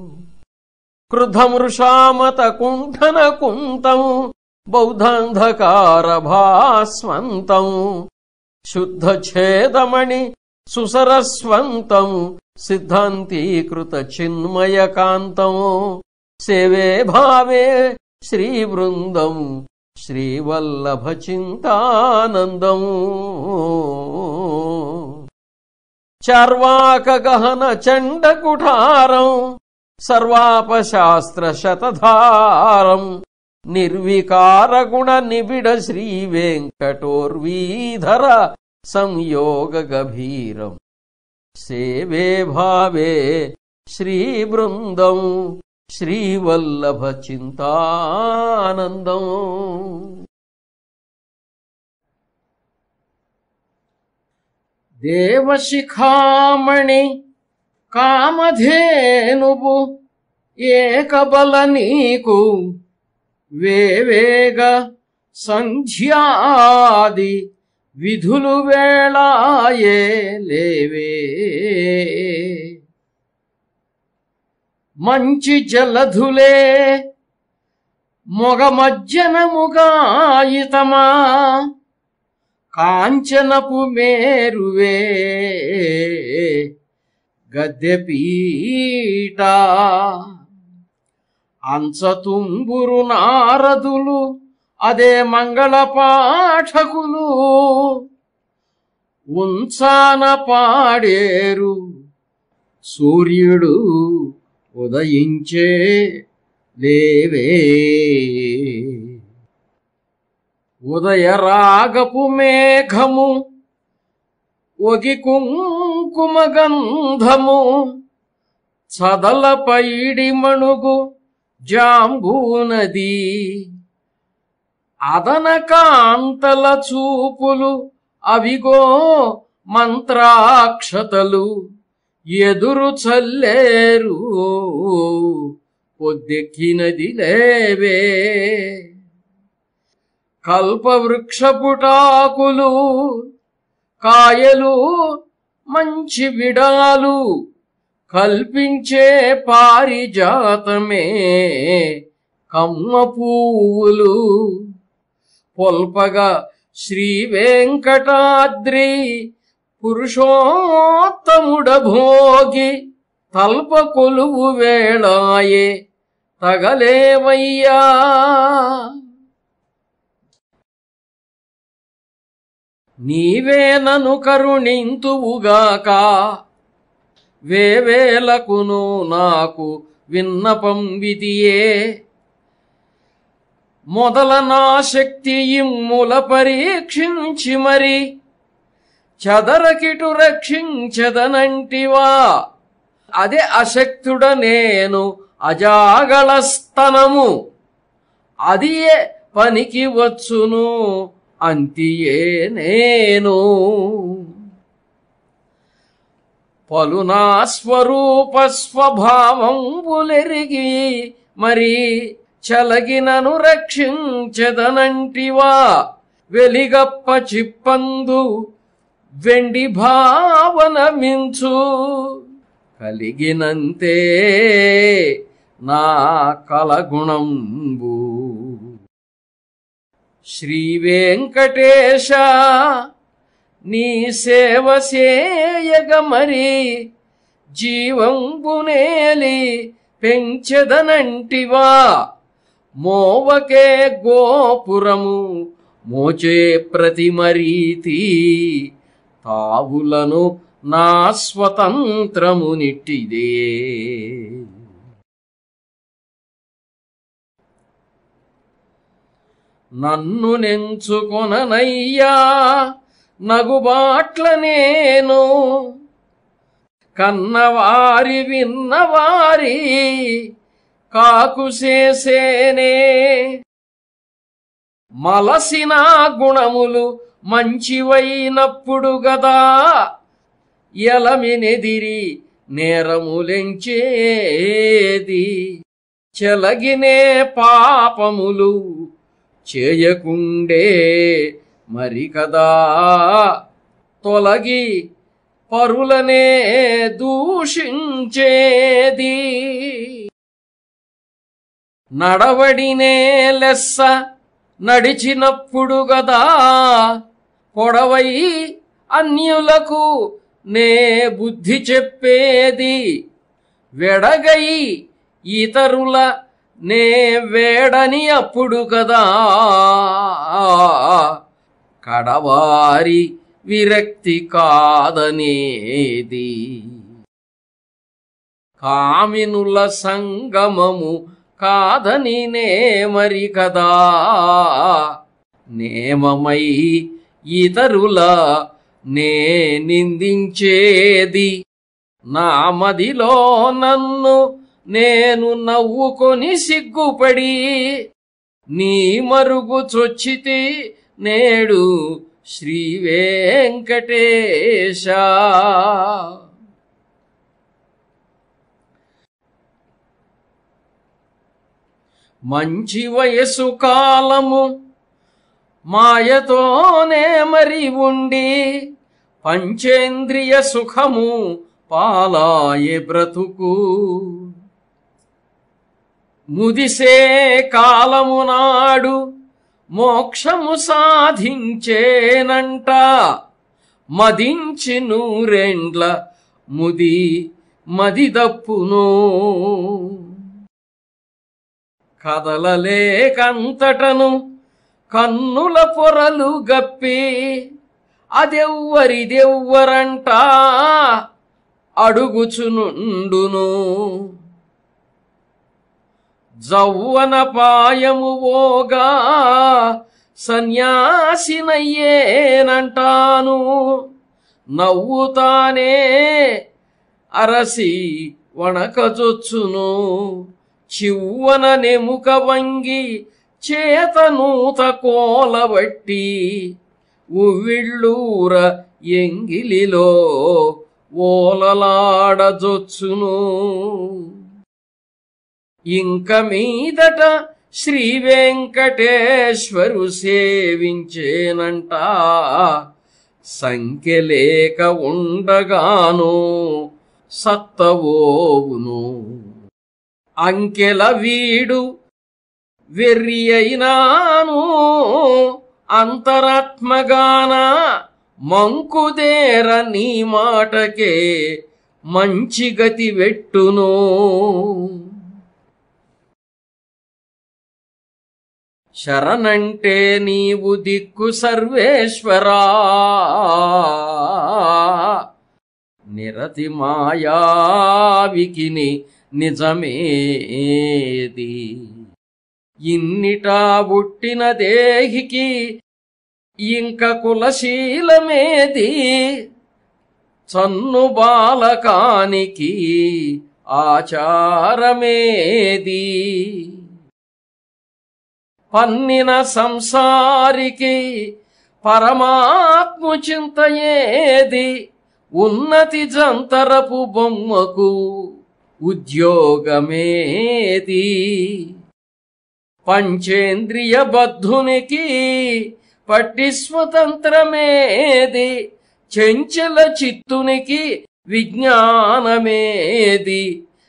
క్రుధమృషామత కుంఠన కుంతం బౌద్ధాంధకార భాస్వంతం శుద్ధ ఛేదమణి సుసరస్వంతం సిద్ధాంతీకృత చిన్మయకాంతం సేవే భావే శ్రీ బృందం శ్రీవల్లభ చింతానందం చార్వాక గహన చండ కుఠారం సర్వాపశాస్త్ర శతధారం నిర్వికార గుణ నిబిడ శ్రీ వెంకటోర్వీధర సంయోగ గభీరం సేవే భావే శ్రీ బృందం శ్రీవల్లభ చింతానందం దేవశిఖామణి కామధేనువు ఏకబల నీకు వేవేగ సంధ్యాది విధులు వేళాయే లేవే మంచి జలధులే మొగ మజ్జనముగాయితమా కాంచనపు మేరువే గద్దెపీట అంచతుంబురు నారదులు అదే మంగళ పాఠకులు ఉంచాన పాడేరు సూర్యుడు ఉదయించే లేవే ఉదయ రాగపు మేఘము ఒగి కుంకుమ గంధము చదల పైడి మణుగు జాంబూనది అదన కాంతల చూపులు అవిగో మంత్రాక్షతలు ఎదురు చల్లేరు పొద్దెక్కినది లేవే కల్పవృక్షపుటాకులు కాయలు మంచి విడాలు కల్పించే పారిజాతమే కమ్మ పువ్వులు పొల్పగా శ్రీ వెంకటాద్రి పురుషోత్తముడ భోగి తల్ప కొలువు వేళాయే తగలేవయ్యా నీవే నను కరుణింతువుగాక వేవేలకును నాకు విన్నపం విధియే మొదల నా శక్తి ఇమ్ముల పరీక్షించి మరి చదరకిటు రక్షించదనంటివా అదే అశక్తుడ నేను అజాగళస్తనము అది ఏ పనికి వచ్చును అంతియే నేను పలునా స్వరూప స్వభావంబులెరిగి మరి చలగినను రక్షించదనంటివా వెలిగప్ప చిప్పందు వెండి భావన మించు కలిగినంతే నా కలగుణంబు శ్రీ వెంకటేశ నీ సేవ సేయగ మరి జీవంబునేలి పెంచెదనంటివా మోవకే గోపురము మోచే ప్రతిమరీతి తావులను నా స్వతంత్రము నిట్టిదే నన్ను నెంచుకొననయ్యా నగుబాట్ల నేను కన్నవారి విన్నవారి కాకు చేసేనే మలసిన గుణములు మంచివైనప్పుడు గదా ఎలమినెదిరి నేరములెంచేది చెలగినే పాపములు చేయకుండే మరి కదా తొలగి పరులనే దూషించేది నడవడినే లెస్స నడిచినప్పుడు గదా పొడవై అన్యులకు నే బుద్ధి చెప్పేది వెడగై ఇతరుల నే వేడని అప్పుడు కదా కడవారి విరక్తి కాదనేది కామినుల సంగమము కాదని నేమరి కదా నేమమై ఇతరుల నే నిందించేది నా మదిలో నన్ను నేను నవ్వుకొని సిగ్గుపడి నీ మరుగు చొచ్చితి నేడు శ్రీ వెంకటేశ మంచి వయసు కాలము మాయతోనే మరి ఉండి పంచేంద్రియ సుఖము పాలాయే బ్రతుకు ముదిసే కాలము నాడు మోక్షము సాధించేనంట మదించి నూరెండ్ల ముది మదిదప్పును కదలలేకంతటను కన్నుల పొరలు గప్పి అదెవ్వరిదెవ్వరంట అడుగుచునుండును జౌవన పాయము ఓగా సన్యాసినయ్యేనంటాను నవ్వుతానే అరసి వణకజొచ్చును చివ్వన నెముక వంగి చేతనూత కోలబట్టి ఉవ్విళ్ళూర ఎంగిలిలో ఓలలాడజొచ్చును ఇంక మీదట శ్రీ వెంకటేశ్వరు సేవించేనంట సంఖ్యలేక ఉండగాను సత్తవోవును అంకెల వీడు వెర్రి అయినాను అంతరాత్మగాన మంకుదేర నీ మాటకే మంచి గతి వెట్టును శరణంటే నీవు దిక్కు సర్వేశ్వరా నిరతి మాయావికిని నిజమేది ఇన్నిటా పుట్టిన దేహికి ఇంక కులశీలమేది చన్ను బాలకానికి ఆచారమేది పన్నిన సంసారికి పరమాత్మ చింతయేది ఉన్నతి జంతరపు బొమ్మకు ఉద్యోగమేది పంచేంద్రియ బద్ధునికి పట్టి స్వతంత్రమేది చెంచల చిత్తునికి విజ్ఞానమేది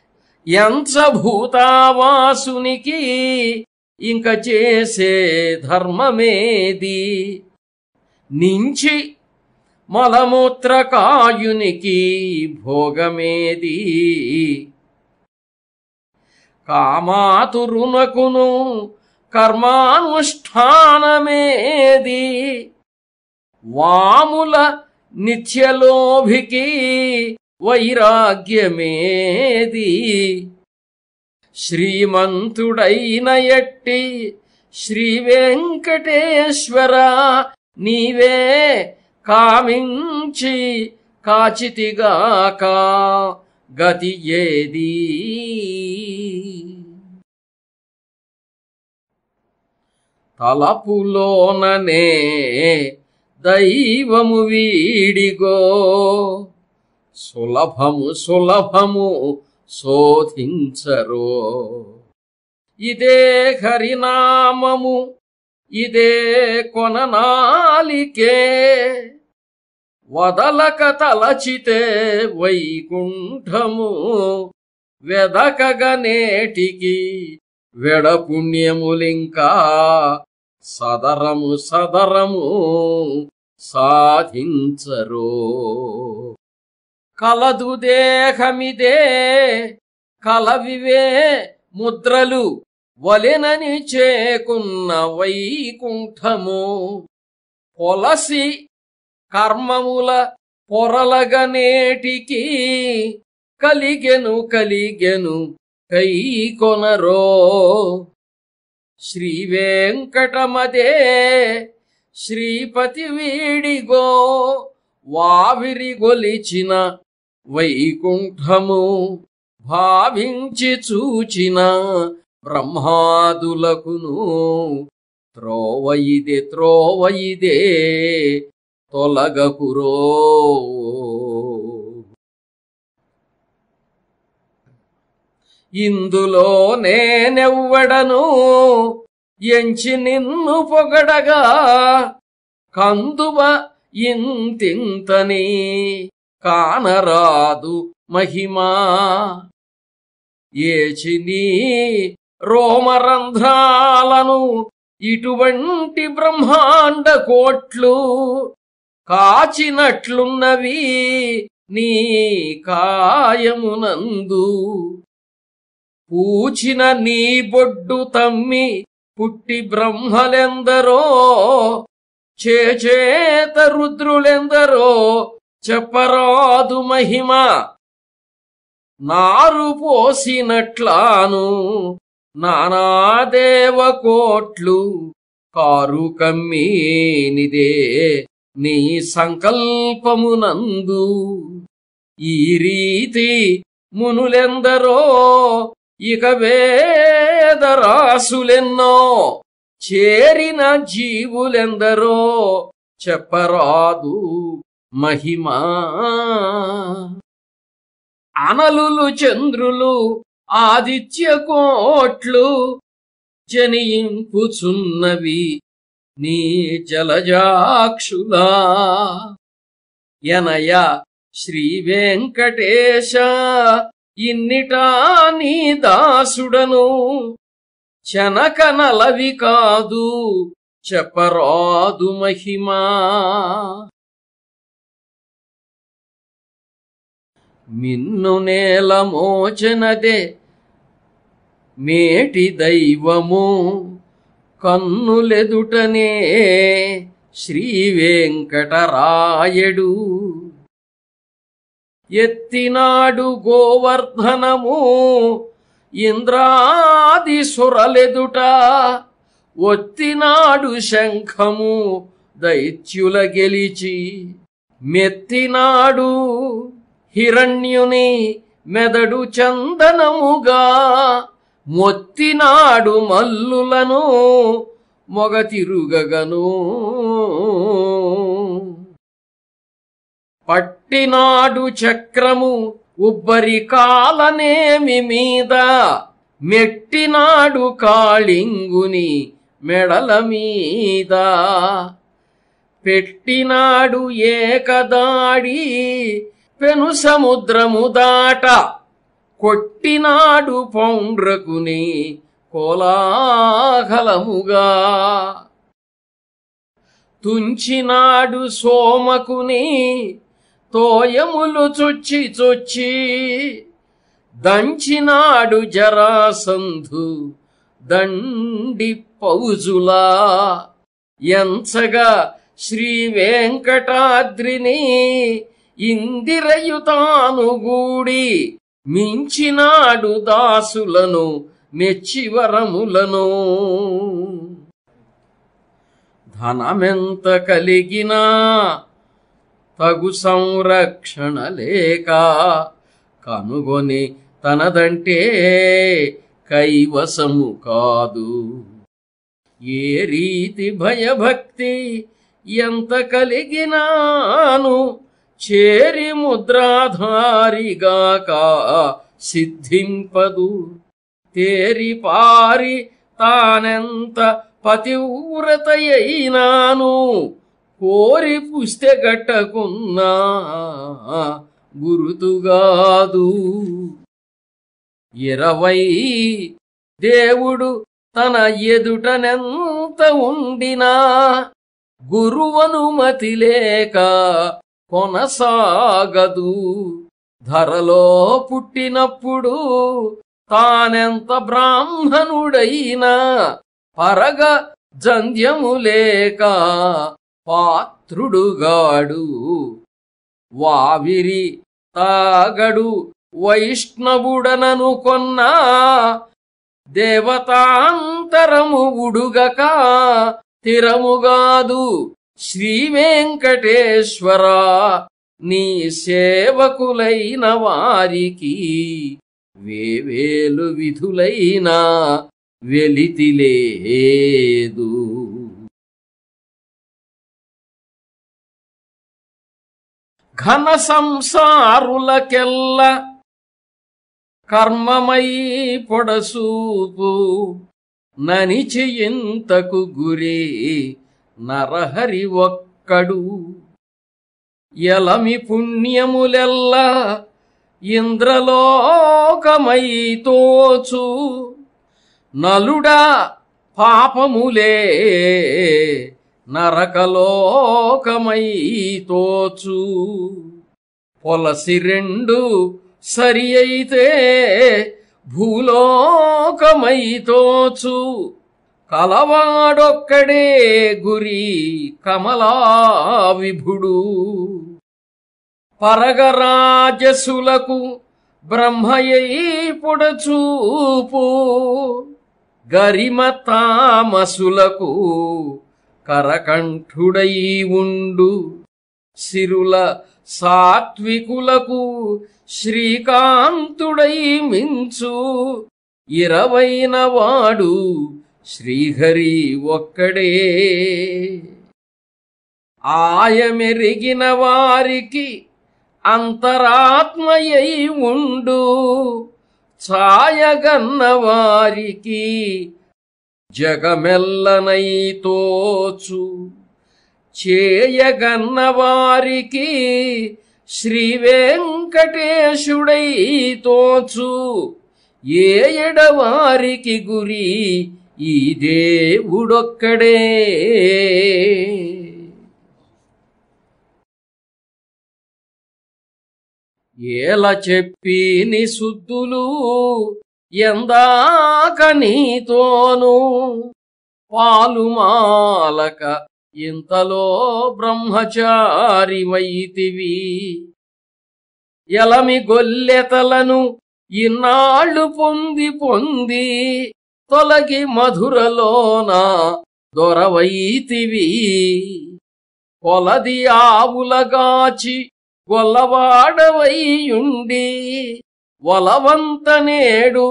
భూతావాసునికి ఇంక చేసే ధర్మమేది నించి మలమూత్రకాయునికి భోగమేది కామాతురునకును కర్మానుష్ఠానమేది వాముల నిత్యలోభికి వైరాగ్యమేది శ్రీమంతుడైన ఎట్టి శ్రీ వెంకటేశ్వర నీవే కామించి కాచితిగాక గతి ఏది తలపులోననే దైవము వీడిగో సులభము సులభము శోధించరో ఇదే హరినామము ఇదే కొననాలికే వదలక తలచితే వైకుంఠము వెదకగనేటికి వెడపుణ్యములింకా సదరము సదరము సాధించరో కలదు దేహమిదే కలవివే ముద్రలు వలెనని చేకున్న వైకుంఠము పొలసి కర్మముల పొరలగనేటికి కలిగెను కలిగెను కైకొనరో శ్రీ వెంకటమదే శ్రీపతి వీడిగో వావిరి గొలిచిన వైకుంఠము భావించి చూచిన బ్రహ్మాదులకును త్రోవయిదే త్రోవయిదే తొలగకురో ఇందులో నేనెవ్వడను ఎంచి నిన్ను పొగడగా కందువ ఇంతింతని కానరాదు మహిమా ఏచిని రోమరంధ్రాలను ఇటువంటి బ్రహ్మాండ కోట్లు కాచినట్లున్నవి నీ కాయమునందు పూచిన నీ బొడ్డు తమ్మి పుట్టి బ్రహ్మలెందరో చేచేత రుద్రులెందరో చెప్పరాదు మహిమ నారు పోసినట్లాను నానాదేవ కోట్లు కారు కమ్మీనిదే నీ సంకల్పమునందు ఈ రీతి మునులెందరో ఇక వేదరాసులెన్నో చేరిన జీవులెందరో చెప్పరాదు మహిమా అనలులు చంద్రులు ఆదిత్య కోట్లు జనింపుచున్నవి నీ జలజాక్షులా ఎనయ శ్రీ వెంకటేశ ఇన్నిటా నీ దాసుడను చనకనలవి కాదు చెప్పరాదు మహిమా మిన్ను నేల మోచనదే మేటి దైవము కన్నులెదుటనే శ్రీ వెంకటరాయడు ఎత్తినాడు గోవర్ధనము ఇంద్రాది సురలెదుట ఒత్తినాడు శంఖము దైత్యుల గెలిచి మెత్తినాడు హిరణ్యుని మెదడు చందనముగా మొత్తినాడు మల్లులను మొగతిరుగగను పట్టినాడు చక్రము ఉబ్బరి కాలనేమి మీద మెట్టినాడు కాళింగుని మెడల మీద పెట్టినాడు ఏకదాడి పెను సముద్రము దాట కొట్టినాడు పౌండ్రకుని కోలాహలముగా తుంచినాడు సోమకుని తోయములు చొచ్చి చొచ్చి దంచినాడు జరాసంధు దండి పౌజులా ఎంచగా శ్రీ వెంకటాద్రిని ఇందిరయుతాను గూడి మించినాడు దాసులను మెచ్చివరములను ధనమెంత కలిగినా తగు సంరక్షణ లేక కనుగొని తనదంటే కైవసము కాదు ఏ రీతి భయభక్తి ఎంత కలిగినాను చేరి ముద్రాధారిగాక సిద్ధింపదు తేరి పారి తానెంత పతివ్రతయైనాను కోరి పుస్తెగట్టకున్నా గురుతుగాదు ఇరవై దేవుడు తన ఎదుటనెంత ఉండినా గురువనుమతి లేక కొనసాగదు ధరలో పుట్టినప్పుడు తానెంత బ్రాహ్మణుడైనా పరగ జంధ్యము లేక పాత్రుడుగాడు వావిరి తాగడు వైష్ణవుడనను కొన్నా దేవతాంతరము ఉడుగక తిరముగాదు శ్రీ వెంకటేశ్వర నీ సేవకులైన వారికి వేవేలు విధులైన వెలితిలేదు ఘన సంసారులకెల్ల కర్మమై పొడసూపు ననిచి ఇంతకు గురి నరహరి ఒక్కడు ఎలమి పుణ్యములెల్ల ఇంద్రలోకమై తోచు నలుడా పాపములే నరకలోకమై తోచు పొలసి రెండు సరి అయితే భూలోకమై తోచు కలవాడొక్కడే గురి కమలా విభుడు పరగరాజసులకు బ్రహ్మయై పొడచూపు గరిమ తామసులకు కరకంఠుడై ఉండు సిరుల సాత్వికులకు శ్రీకాంతుడై మించు ఇరవైన వాడు శ్రీహరి ఒక్కడే ఆయమెరిగిన వారికి అంతరాత్మయై ఉండు ఛాయగన్న వారికి జగమెల్లనై తోచు చేయగన్న వారికి శ్రీ వెంకటేశుడై తోచు ఏ ఎడవారికి గురి ఈ దేవుడొక్కడే ఏల చెప్పి ని శుద్ధులు ఎందాక నీతోను పాలుమాలక ఇంతలో బ్రహ్మచారివైతివి ఎలమి గొల్లెతలను ఇన్నాళ్ళు పొంది పొంది తొలగి మధురలోన దొరవైతివి కొలది ఆవులగాచి గొల్లవాడవైయుండి వలవంత నేడు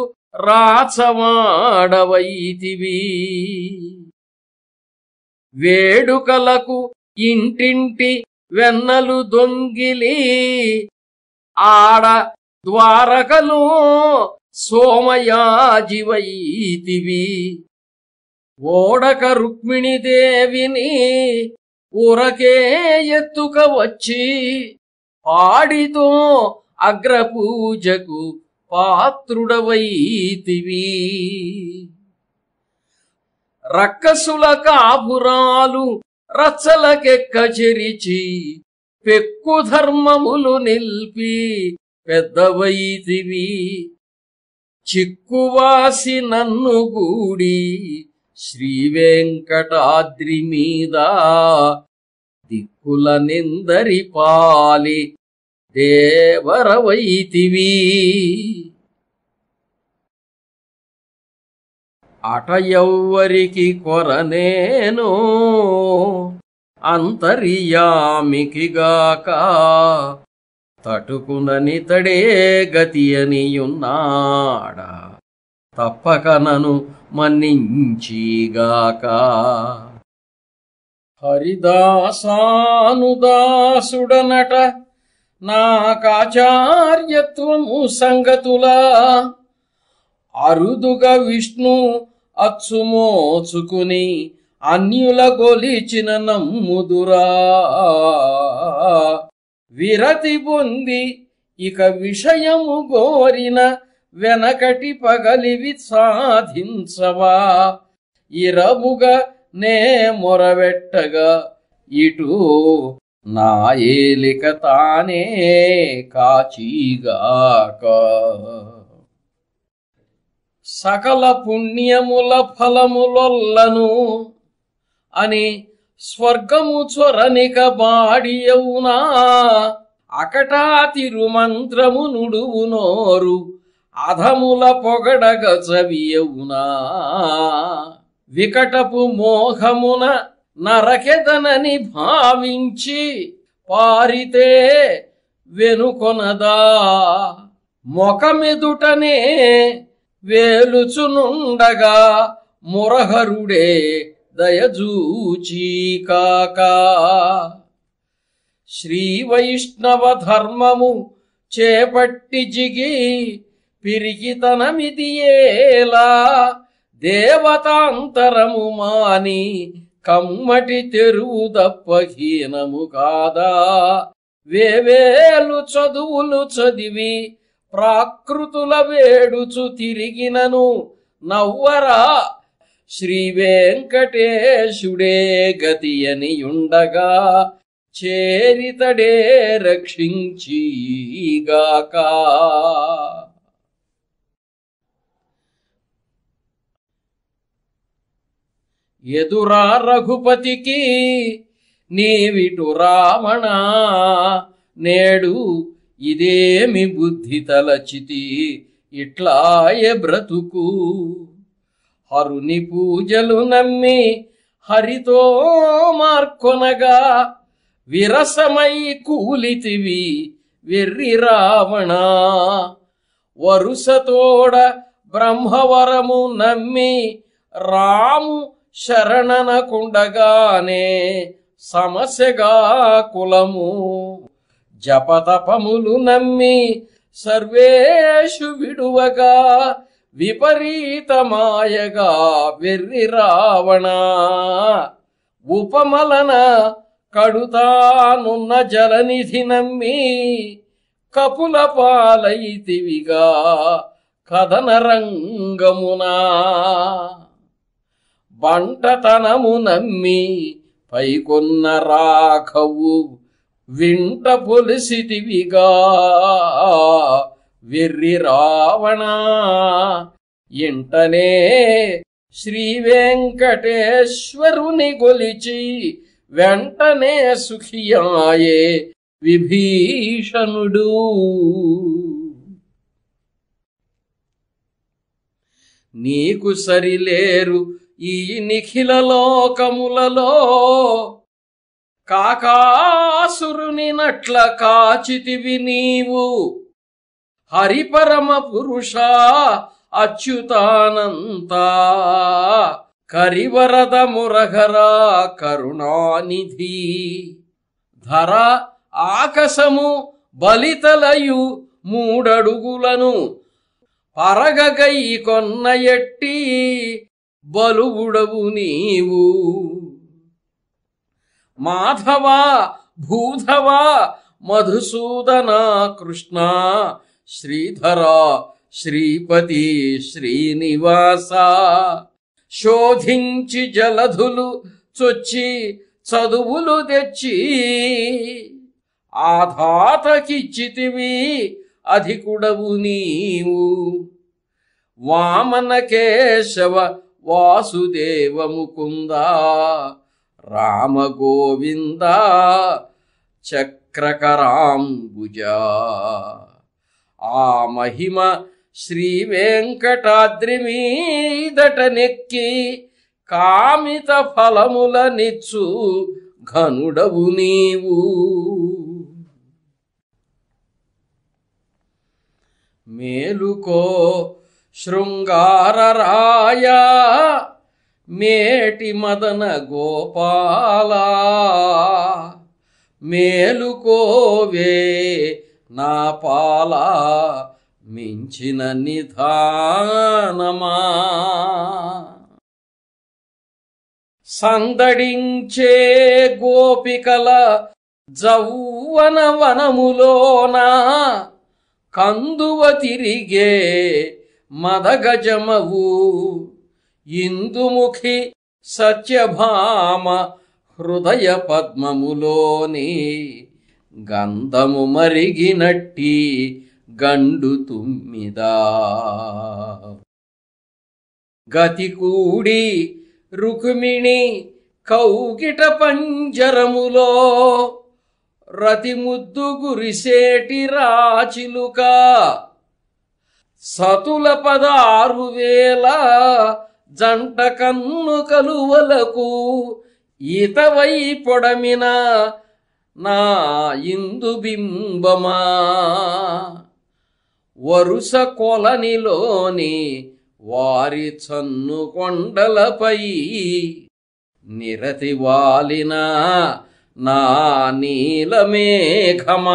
రాచవాడవైతివి వేడుకలకు ఇంటింటి వెన్నలు దొంగిలి ఆడ ద్వారకలో సోమయాజివైతివి ఓడక రుక్మిణీదేవిని ఊరకే ఎత్తుక వచ్చి పాడితో అగ్రపూజకు పాత్రుడవైతివి రక్కసుల కాపురాలు రచ్చలకెక్క చెరిచి పెక్కు ధర్మములు నిల్పి పెద్దవైతివి చిక్కువాసి నన్ను గూడి శ్రీ వెంకటాద్రి మీద దిక్కుల నిందరి పాలి దేవరవైతివి అట ఎవ్వరికి కొరనేను అంతర్యామికిగాక తటుకుననితడే గతి అనియున్నాడ తప్పక నను మన్నించిగాక హరిదాసానుదాసుడనట నాకాచార్యత్వము సంగతులా అరుదుగా విష్ణు అచ్చుమోచుకుని అన్యుల గొలిచిన నమ్ముదురా విరతి పొంది ఇక విషయము గోరిన వెనకటి పగలివి సాధించవా ఇరముగా నే మొరవెట్టగా ఇటు నా ఏలిక తానే కాచీగాక సకల పుణ్యముల ఫలములొల్లను అని స్వర్గము చొరనిక బాడియవునా అకటా తిరుమంత్రము నుడువు నోరు అధముల పొగడగ చవియవునా వికటపు మోహమున నరకెదనని భావించి పారితే వెనుకొనదా మొకమెదుటనే వేలుచునుండగా మురహరుడే దయజూచీ కాక శ్రీ వైష్ణవ ధర్మము చేపట్టి జిగి పిరికితనమిది ఏలా దేవతాంతరము మాని కమ్మటి తెరువు దప్పహీనము కాదా వేవేలు చదువులు చదివి ప్రాకృతుల వేడుచు తిరిగినను నవ్వరా శ్రీ వెంకటేశుడే గతి అని ఉండగా చేరితడే రక్షించిగాక ఎదురా రఘుపతికి నీవిటు రావణ నేడు ఇదేమి బుద్ధి తలచితి ఇట్లాయ బ్రతుకు హరుని పూజలు నమ్మి హరితో మార్కొనగా విరసమై కూలితివి వెర్రి రావణ వరుసతోడ బ్రహ్మవరము నమ్మి రాము శరణనకుండగానే సమస్యగా కులము జపతపములు నమ్మి సర్వేషు విడువగా విపరీతమాయగా వెర్రి రావణ ఉపమలన కడుతానున్న జలనిధి నమ్మి కపుల పాలైతివిగా కథన రంగమునా బంటతనము నమ్మి పైకొన్న రాఘవు వింట పొలిసిటివిగా వెర్రి రావణ ఇంటనే శ్రీ వెంకటేశ్వరుని గొలిచి వెంటనే సుఖియాయే విభీషణుడు నీకు సరిలేరు ఈ నిఖిల లోకములలో కాకాసురుని నట్ల కాచితివి నీవు హరిపరమ పురుష అచ్యుతానంత కరివరద మురగరా కరుణానిధి ధర ఆకసము బలితలయు మూడడుగులను పరగగై కొన్న ఎట్టి బలువుడవు నీవు మాధవ భూధవ మధుసూదన కృష్ణ శ్రీధర శ్రీపతి శ్రీనివాస శోధించి జలధులు చొచ్చి చదువులు తెచ్చి ఆధాతకిచ్చితివి అధికుడవు నీవు వామన కేశవ వాసుదేవ ముకుంద రామ గోవింద చక్రకరాంబుజ ఆ మహిమ శ్రీ వెంకటాద్రి మీదట నెక్కి కామిత ఫలముల నిచ్చు ఘనుడవు నీవు మేలుకో శృంగారరాయ మేటి మదన గోపాల మేలుకోవే నా పాల మించిన నిధానమా సందడించే గోపికల జౌవన వనములోనా కందువ తిరిగే మదగజమవు ఇందుముఖి సత్యభామ హృదయ పద్మములోని గంధము మరిగినట్టి గండు తుమ్మిదా గతి కూడి రుక్మిణి కౌగిట పంజరములో రతి ముద్దు గురిసేటి రాచిలుక సతుల పదారు వేల జంట కన్ను కలువలకు ఈతవై పొడమిన నా ఇందు బింబమా వరుస కొలనిలోని వారి చన్ను కొండలపై నిరతి వాలిన నా నీలమేఘమా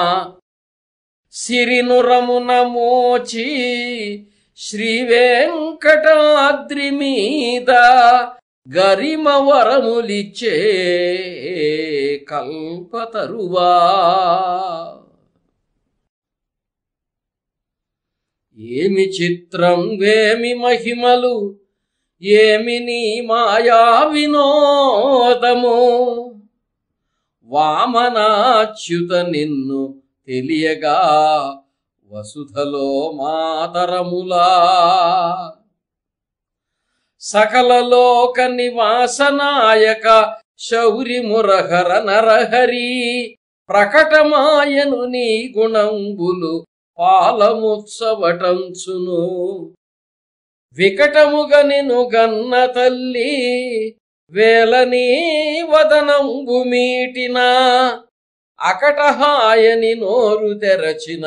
సిరినురమున మోచి శ్రీ వెంకటాద్రి మీద గరిమ వరములిచ్చే కల్పతరువా ఏమి చిత్రం వేమి మహిమలు ఏమి నీ మాయా వినోదము వామనాచ్యుత నిన్ను తెలియగా వసుధలో మాతరములా సకల లోక నివాసనాయక శౌరి మురహర నరహరి ప్రకటమాయను నీ గుణంబులు పాలముత్సవటంచును వికటముగ నిను గన్న తల్లి వేలని వదనంబు మీటిన అకటహాయని నోరు తెరచిన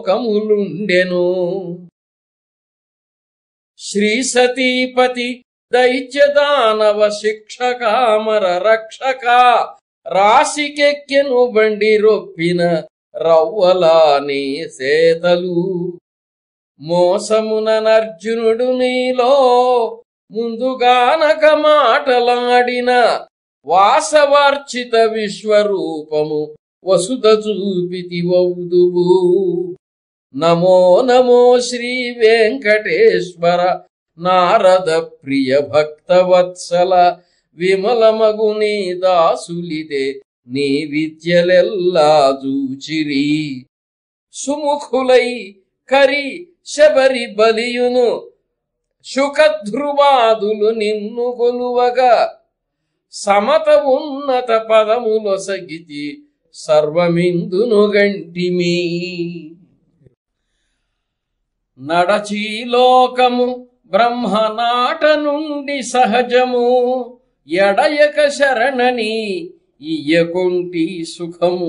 అందులోకములుండెను శ్రీ సతీపతి దైత్య దానవ శిక్షకామర రక్షక రాశికెక్కెను బండి రొప్పిన రవ్వలాని సేతలు మోసమున నర్జునుడు నీలో ముందుగానక మాటలాడిన వాసవార్చిత విశ్వరూపము వసుధ చూపితి వౌదువు నమో నమో శ్రీ వెంకటేశ్వర నారద ప్రియ భక్త వత్సల విమలమగు నీ దాసులిదే నీ విద్యలెల్లా జూచిరి సుముఖులై కరి శబరి బలియును శుకధ్రువాదులు నిన్ను కొలువగా సమత ఉన్నత పదములొసగితి సర్వమిందును గంటిమీ నడచి లోకము బ్రహ్మనాట నుండి సహజము ఎడయక శరణని ఇయ్యకొంటి సుఖము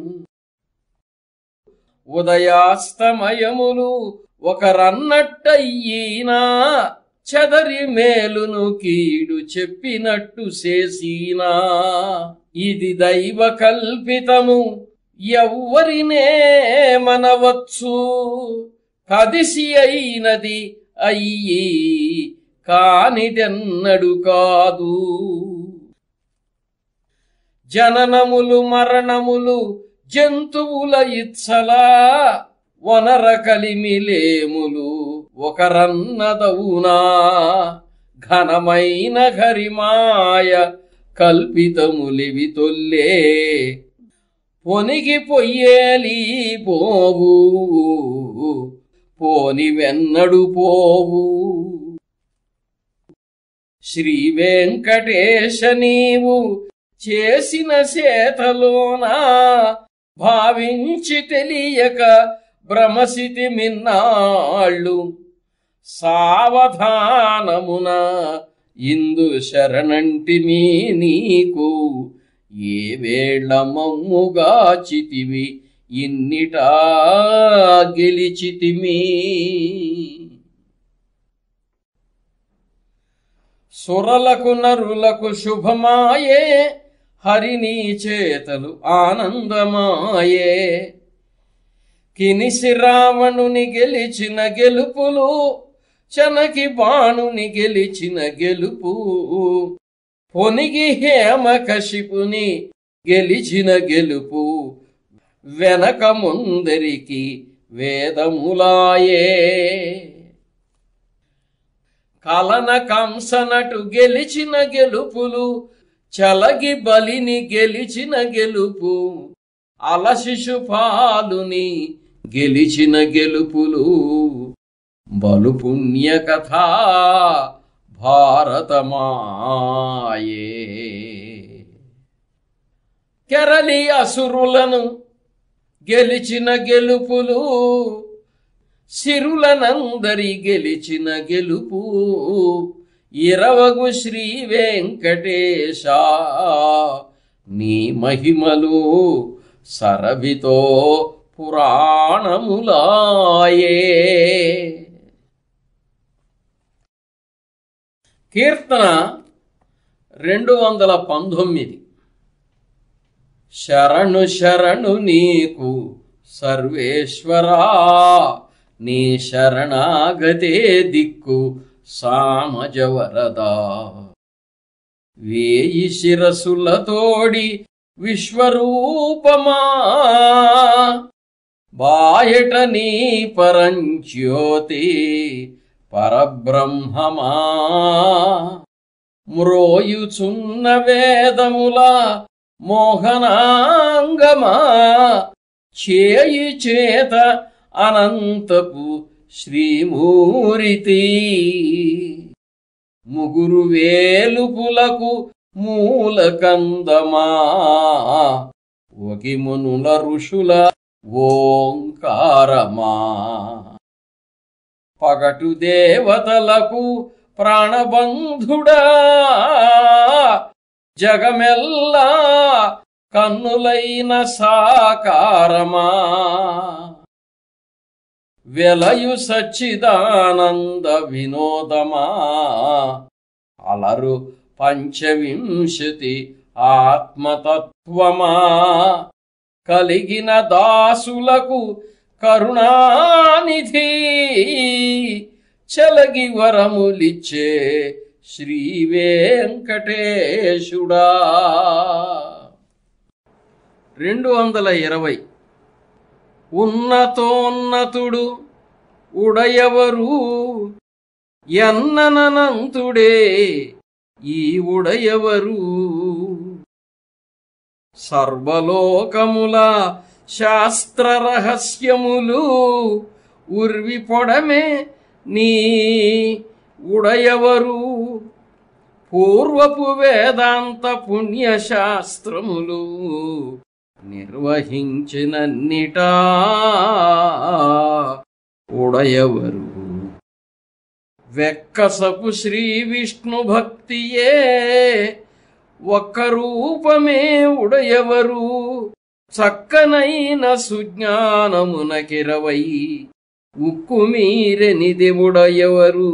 ఉదయాస్తమయములు ఒకరన్నట్టయ్యినా చెదరి మేలును కీడు చెప్పినట్టు చేసినా ఇది దైవ కల్పితము ఎవ్వరినే మనవచ్చు కదిసి అయినది అయ్యి కానిదెన్నడు కాదు జననములు మరణములు జంతువుల ఇచ్చలా వనర కలిమిలేములు ఒకరన్నదవునా ఘనమైన ఘరిమాయ కల్పితములివి తొల్లే పొనిగి పొయ్యేలి పోవు పోని వెన్నడు పోవు శ్రీ వెంకటేశ నీవు చేసిన సేతలోనా భావించి తెలియక భ్రమసితి మిన్నాళ్ళు సావధానమున ఇందు శరణంటిమి నీకు ఏ వేళ మమ్ముగా చితివి ఇన్నిటా గెలిచితిమి సురలకు నరులకు శుభమాయే హరినీ చేతలు ఆనందమాయే కినిసి రావణుని గెలిచిన గెలుపులు చనకి బాణుని గెలిచిన గెలుపు పొనిగి హేమ కశిపుని గెలిచిన గెలుపు వెనక ముందరికి వేదములాయే కలన కంసనటు గెలిచిన గెలుపులు చలగి బలిని గెలిచిన గెలుపు అలశిశుపాలుని గెలిచిన గెలుపులు బలు పుణ్య కథ భారతమాయే కెరలి అసురులను గెలిచిన గెలుపులు సిరులనందరి గెలిచిన గెలుపు ఇరవగు శ్రీ వెంకటేశ నీ మహిమలు సరవితో పురాణములాయే కీర్తన రెండు వందల పంతొమ్మిది శరణు శరణు నీకు సర్వేశ్వరా నీ శరణాగతే దిక్కు సామజవరదా వేయి శిరసులతోడి విశ్వరూపమా బాయట నీ పరంజ్యోతి పరబ్రహ్మమా మ్రోయుచున్న వేదముల మోహనాంగమా చేయి చేత అనంతపు శ్రీమూరితి ముగురు వేలుపులకు మూలకందమా ఒకిమునుల ఋషుల ఓంకారమా పగటు దేవతలకు ప్రాణబంధుడా జగమెల్లా కన్నులైన సాకారమా వెలయు సచ్చిదానంద వినోదమా అలరు పంచవింశతి ఆత్మతత్వమా కలిగిన దాసులకు కరుణానిధి చలగి వరములిచ్చే శ్రీ వెంకటేశుడా రెండు వందల ఇరవై ఉన్నతోన్నతుడు ఉడయవరు ఎన్ననంతుడే ఈ ఉడయవరు సర్వలోకముల శాస్త్ర రహస్యములు ఉర్వి పొడమే నీ ఉడయవరు పూర్వపు వేదాంత పుణ్యశాస్త్రములు నిర్వహించినన్నిటా ఉడయవరు వెక్కసపు శ్రీ విష్ణు భక్తియే ఒక్క రూపమే ఉడయవరు చక్కనైన సుజ్ఞానమునకిరవై ఉక్కు మీరెనిది ఉడయవరు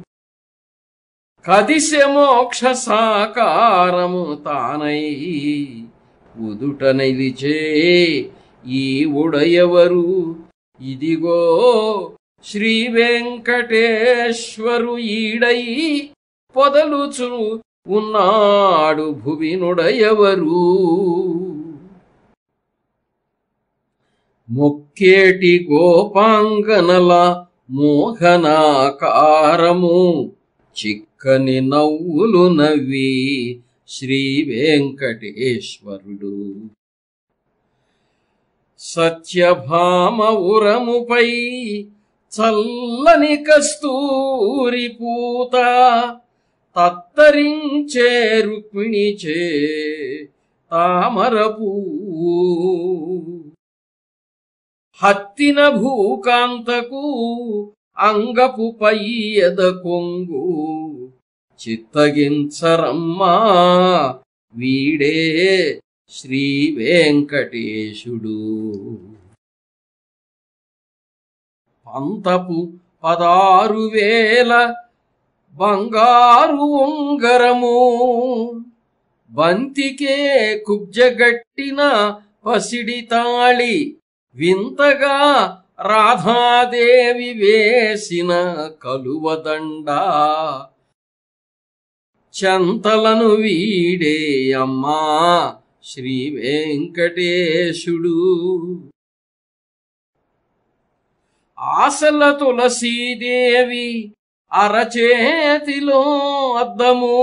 కదిశ మోక్ష సాకారము తానై ఉదుట నిలిచే ఈ ఉడయవరు ఇదిగో శ్రీ వెంకటేశ్వరు ఈడై పొదలుచు ఉన్నాడు భువినుడయవరు మొక్కేటి గోపాంగనల మోహనాకారము చిక్కని నవ్వులు నవ్వి శ్రీ వెంకటేశ్వరుడు సత్యభామ ఉరముపై చల్లని కస్తూరి పూత తత్తరించే రుక్మిణిచే తామర పువ్వు హత్తిన భూకాంతకు అంగపు పయ్యద కొంగు చిత్తగించరమ్మా వీడే శ్రీ వెంకటేశుడు పంతపు పదారు వేల బంగారు ఉంగరము బంతికే కుబ్జగట్టిన పసిడి తాళి వింతగా రాధాదేవి వేసిన కలువదండ చంతలను వీడే అమ్మా శ్రీ వెంకటేశుడు ఆసల తులసీదేవి అరచేతిలో అద్దము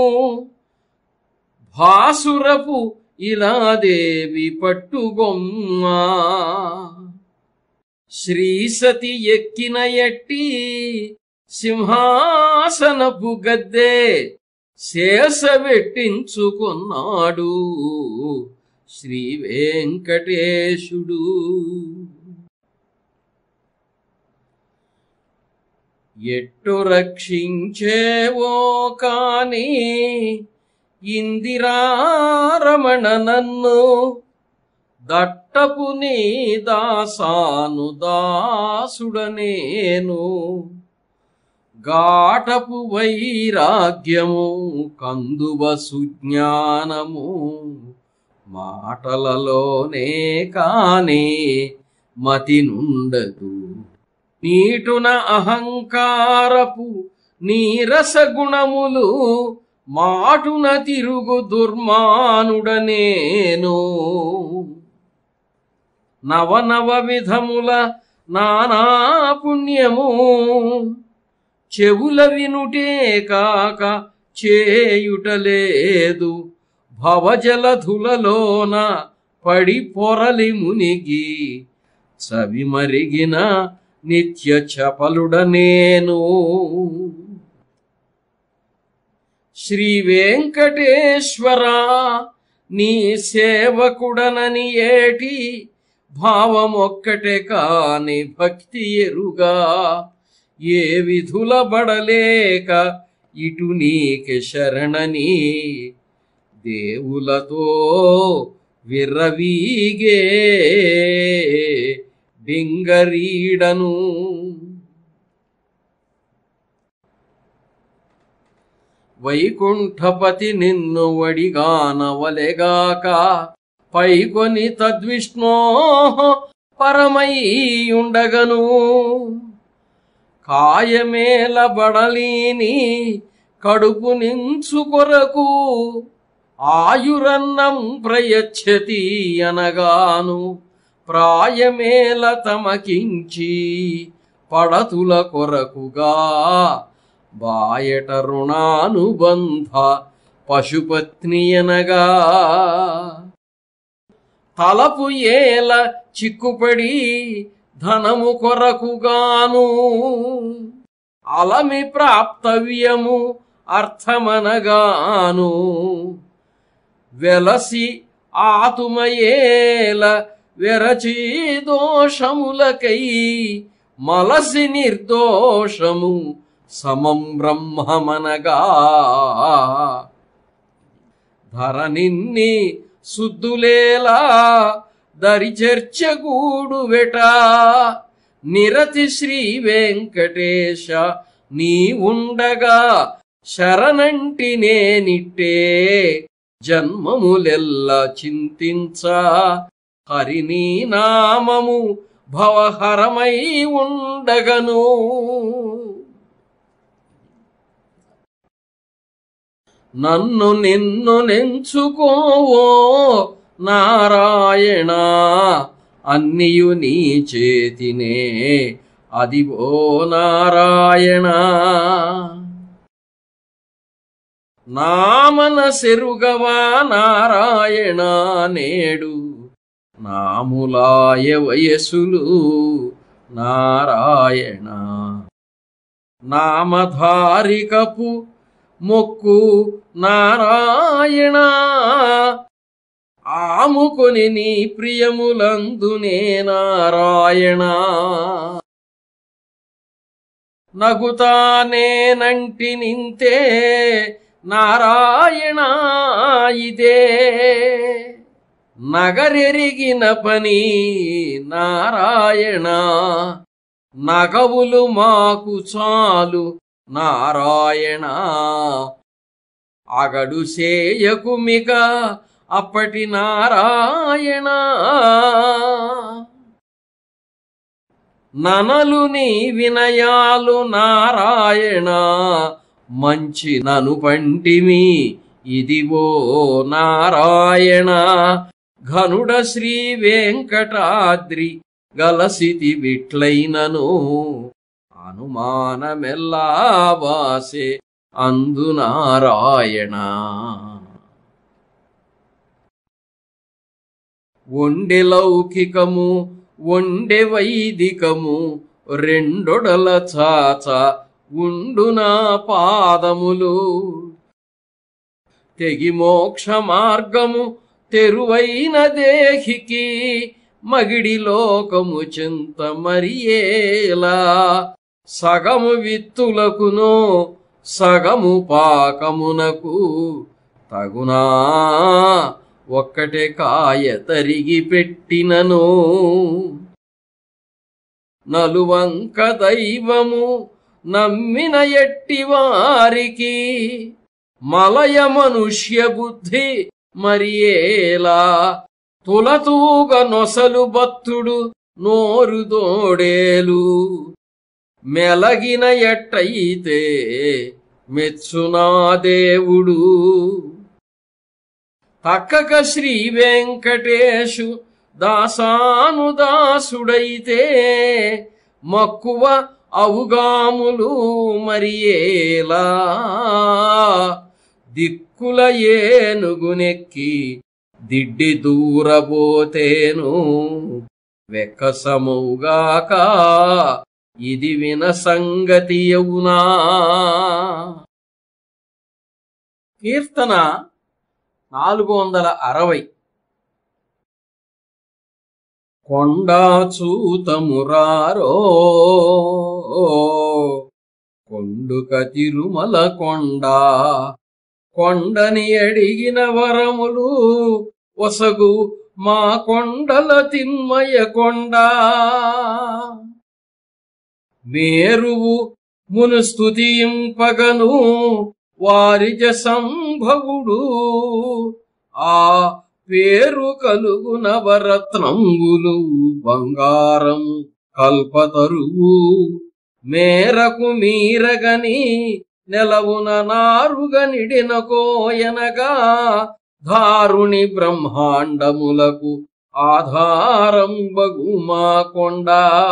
భాసురపు ఇలాదేవి పట్టుగొమ్మ శ్రీసతి ఎక్కిన ఎట్టి సింహాసనపు గద్దె శేషవెట్టించుకున్నాడు శ్రీ వెంకటేశుడు ఎట్టు రక్షించేవో కాని ఇందిరారమణ నన్ను దట్టపు నీ దాసాను దాసుడనేను ఘాటపు వైరాగ్యము కందువ సుజ్ఞానము మాటలలోనే కానే మతి నుండదు నీటున అహంకారపు నీరస గుణములు మాటున తిరుగు దుర్మానుడనేను నవనవ విధముల నానా పుణ్యము చెవుల వినుటే కాక చేయుటలేదు భవజలధులలోన పడి పొరలి మునిగి చవి మరిగిన నిత్య చపలుడనేను శ్రీ వెంకటేశ్వర నీ సేవకుడనని ఏటి భావమొక్కటే కాని భక్తి ఎరుగా ఏ విధుల బడలేక ఇటు నీకె శరణని దేవులతో విర్రవీగే బింగరీడను వైకుంఠపతి నిన్ను వడిగానవలెగాక పైకొని తద్విష్ణో పరమయ్యుండగను కాయమేల బడలీని కడుపు నించు కొరకు ఆయురన్నం ప్రయచ్చతి అనగాను ప్రాయమేల తమకించి పడతుల కొరకుగా బాయట రుణానుబంధ పశుపత్ని అనగా తలపు ఏల చిక్కుపడి ధనము కొరకుగాను అలమి ప్రాప్తవ్యము అర్థమనగాను వెలసి ఆతుమయేల వెరచి దోషములకై మలసి నిర్దోషము సమం బ్రహ్మమనగా ధరనిన్ని సుద్దులేలా దరిచర్చగూడు వెట నిరతి శ్రీ వెంకటేశ నీ ఉండగా శరణంటి నేనిట్టే జన్మములెల్ల చింతించ హరినీ నామము భవహరమై ఉండగను నన్ను నిన్ను నెంచుకోవో నారాయణ అన్నియు నీ చేతినే అదివో నారాయణ నామన సెరుగవా నారాయణ నేడు నాములాయ వయసులు నారాయణ నామధారికపు మొక్కు నారాయణ ఆముకొని నీ ప్రియములందునే నారాయణ నగుతానేనంటి నింతే నారాయణ ఇదే నగరెరిగిన పని నారాయణ నగవులు మాకు చాలు నారాయణ అగడు సేయకుమిక అప్పటి నారాయణ ననలు నీ వినయాలు నారాయణ మంచి నను పంటిమి ఇదివో నారాయణ ఘనుడ శ్రీ వెంకటాద్రి గలసితి విట్లైనను అనుమానమెల్లా వాసే అందు నారాయణ ఒండె లౌకికము ఒండె వైదికము రెండొడల చాచ ఉండు నా పాదములు తెగి మోక్ష మార్గము తెరువైన దేహికి మగిడి లోకము చింత మరియేలా సగము విత్తులకును సగము పాకమునకు తగునా ఒక్కటే కాయ తరిగి పెట్టినను నలువంక దైవము నమ్మిన ఎట్టి వారికి మలయ మనుష్య బుద్ధి మరియేలా తులతూగ నొసలు బత్తుడు నోరు దోడేలు మెలగిన ఎట్టయితే మెచ్చునా దేవుడు తక్కక శ్రీ వెంకటేశు దాసాను దాసుడైతే మక్కువ అవుగాములు మరియేలా దిక్కుల ఏనుగునెక్కి దిడ్డి దూరబోతేను వెక్కసమౌగాక ఇది విన సంగతి అవునా కీర్తన నాలుగు వందల అరవై కొండా చూతమురారో కొండుక తిరుమల కొండ కొండని అడిగిన వరములు ఒసగు మా కొండల తిన్మయ కొండ మేరువు మును స్తుతింపగను వారిజ సంభవుడు ఆ పేరు కలుగు నవరత్నంబులు బంగారము కల్పతరువు మేరకు మీరగని నెలవున నారుగ నిడిన కోయనగా ధారుణి బ్రహ్మాండములకు ఆధారం బగుమా కొండ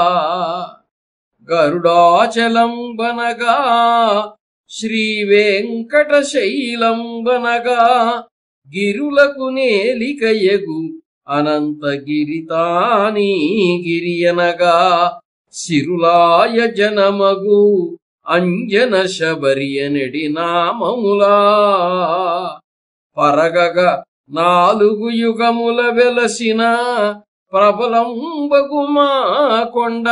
గరుడాచలంబనగా శ్రీ వెంకటశైలంబనగా గిరులకు నేలికయగు అనంత గిరితాని గిరియనగా సిరులాయ జనమగు అంజన శబరియనడి నామములా పరగగ నాలుగు యుగముల వెలసిన ప్రబలంబగుమా కొండ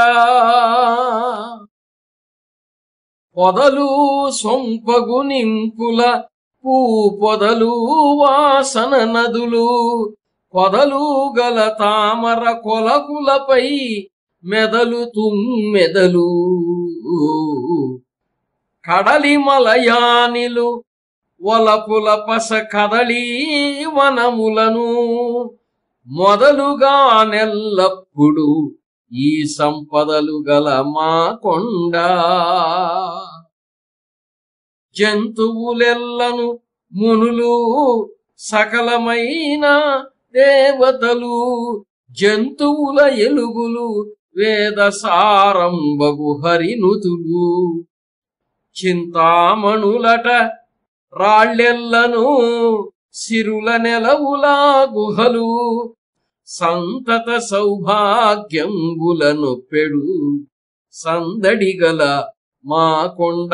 పొదలు సొంపగు నింపుల పూ పొదలు వాసన నదులు పొదలు గల తామర కొలకులపై మెదలు తుమ్మెదలు కడలి మలయానిలు వలపుల పస కదళీ వనములను మొదలుగా నెల్లప్పుడు ఈ సంపదలు గల మా కొండ జంతువులెల్లను మునులు సకలమైన దేవతలు జంతువుల ఎలుగులు వేద సారంబగు హరినుతులు చింతామణులట రాళ్ళెల్లను సిరుల నెలవులా గుహలు సంతత సౌభాగ్యంబులను పెడు సందడిగల మా కొండ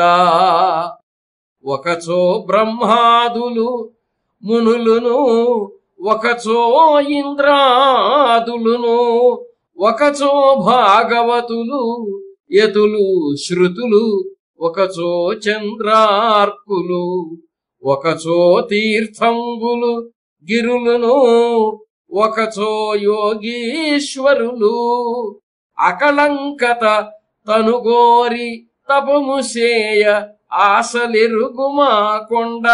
ఒకచో బ్రహ్మాదులు మునులును ఒకచో ఇంద్రాదులును ఒకచో భాగవతులు యతులు శృతులు ఒకచో చంద్రార్కులు ఒకచో తీర్థంబులు గిరులును ఒకచో యోగీశ్వరులు అకళంకత తనుగోరి తపము సేయ ఆశలిరుగుమా కొండ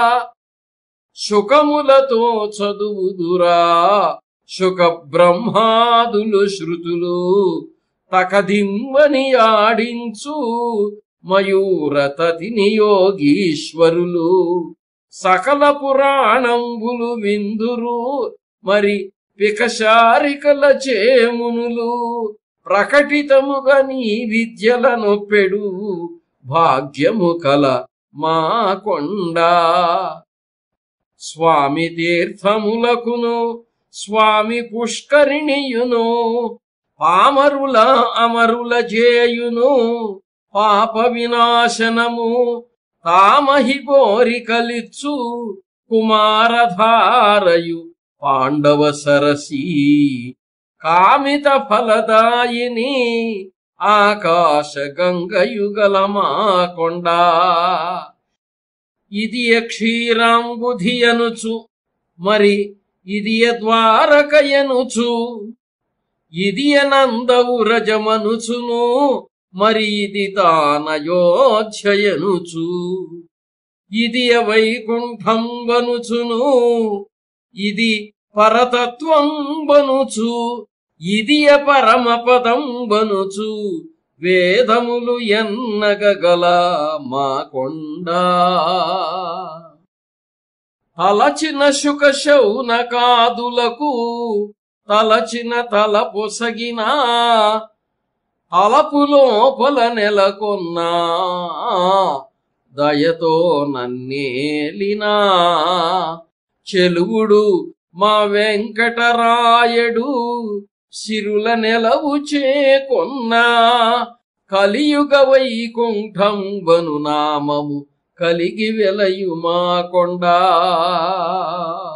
శుకములతో చదువుదురా శుక బ్రహ్మాదులు శృతులు తకదిమ్మని ఆడించు మయూరతతి నియోగీశ్వరులు సకల పురాణంబులు విందురు మరి పికశారికల చేమునులు ప్రకటితముగా నీ విద్యలను పెడు భాగ్యము కల మా కొండ స్వామి తీర్థములకును స్వామి పుష్కరిణియును పామరుల అమరుల జేయును పాప వినాశనము తామహి కోరికలిచ్చు కుమారధారయు పాండవ సరసి కామిత ఫలదాయిని ఆకాశ గంగయుగల మా కొండ ఇది క్షీరాంబుధి అనుచు మరి ఇది ద్వారకయనుచు ఇది నందవురజమనుచును మరి ఇది తానయోధ్యయనుచు ఇది వైకుంఠం వనుచును ఇది పరతత్వం బనుచు ఇది పరమపదం బనుచు వేదములు ఎన్నగగల మా కొండ తలచిన శుక శౌనకాదులకు తలచిన తల పొసగిన తలపు లోపల నెలకొన్నా దయతో నన్నేలినా చెలువుడు మా వెంకటరాయడు సిరుల నెలవు చేకొన్నా కలియుగ వైకుంఠం బను నామము కలిగి వెలయు మా కొండ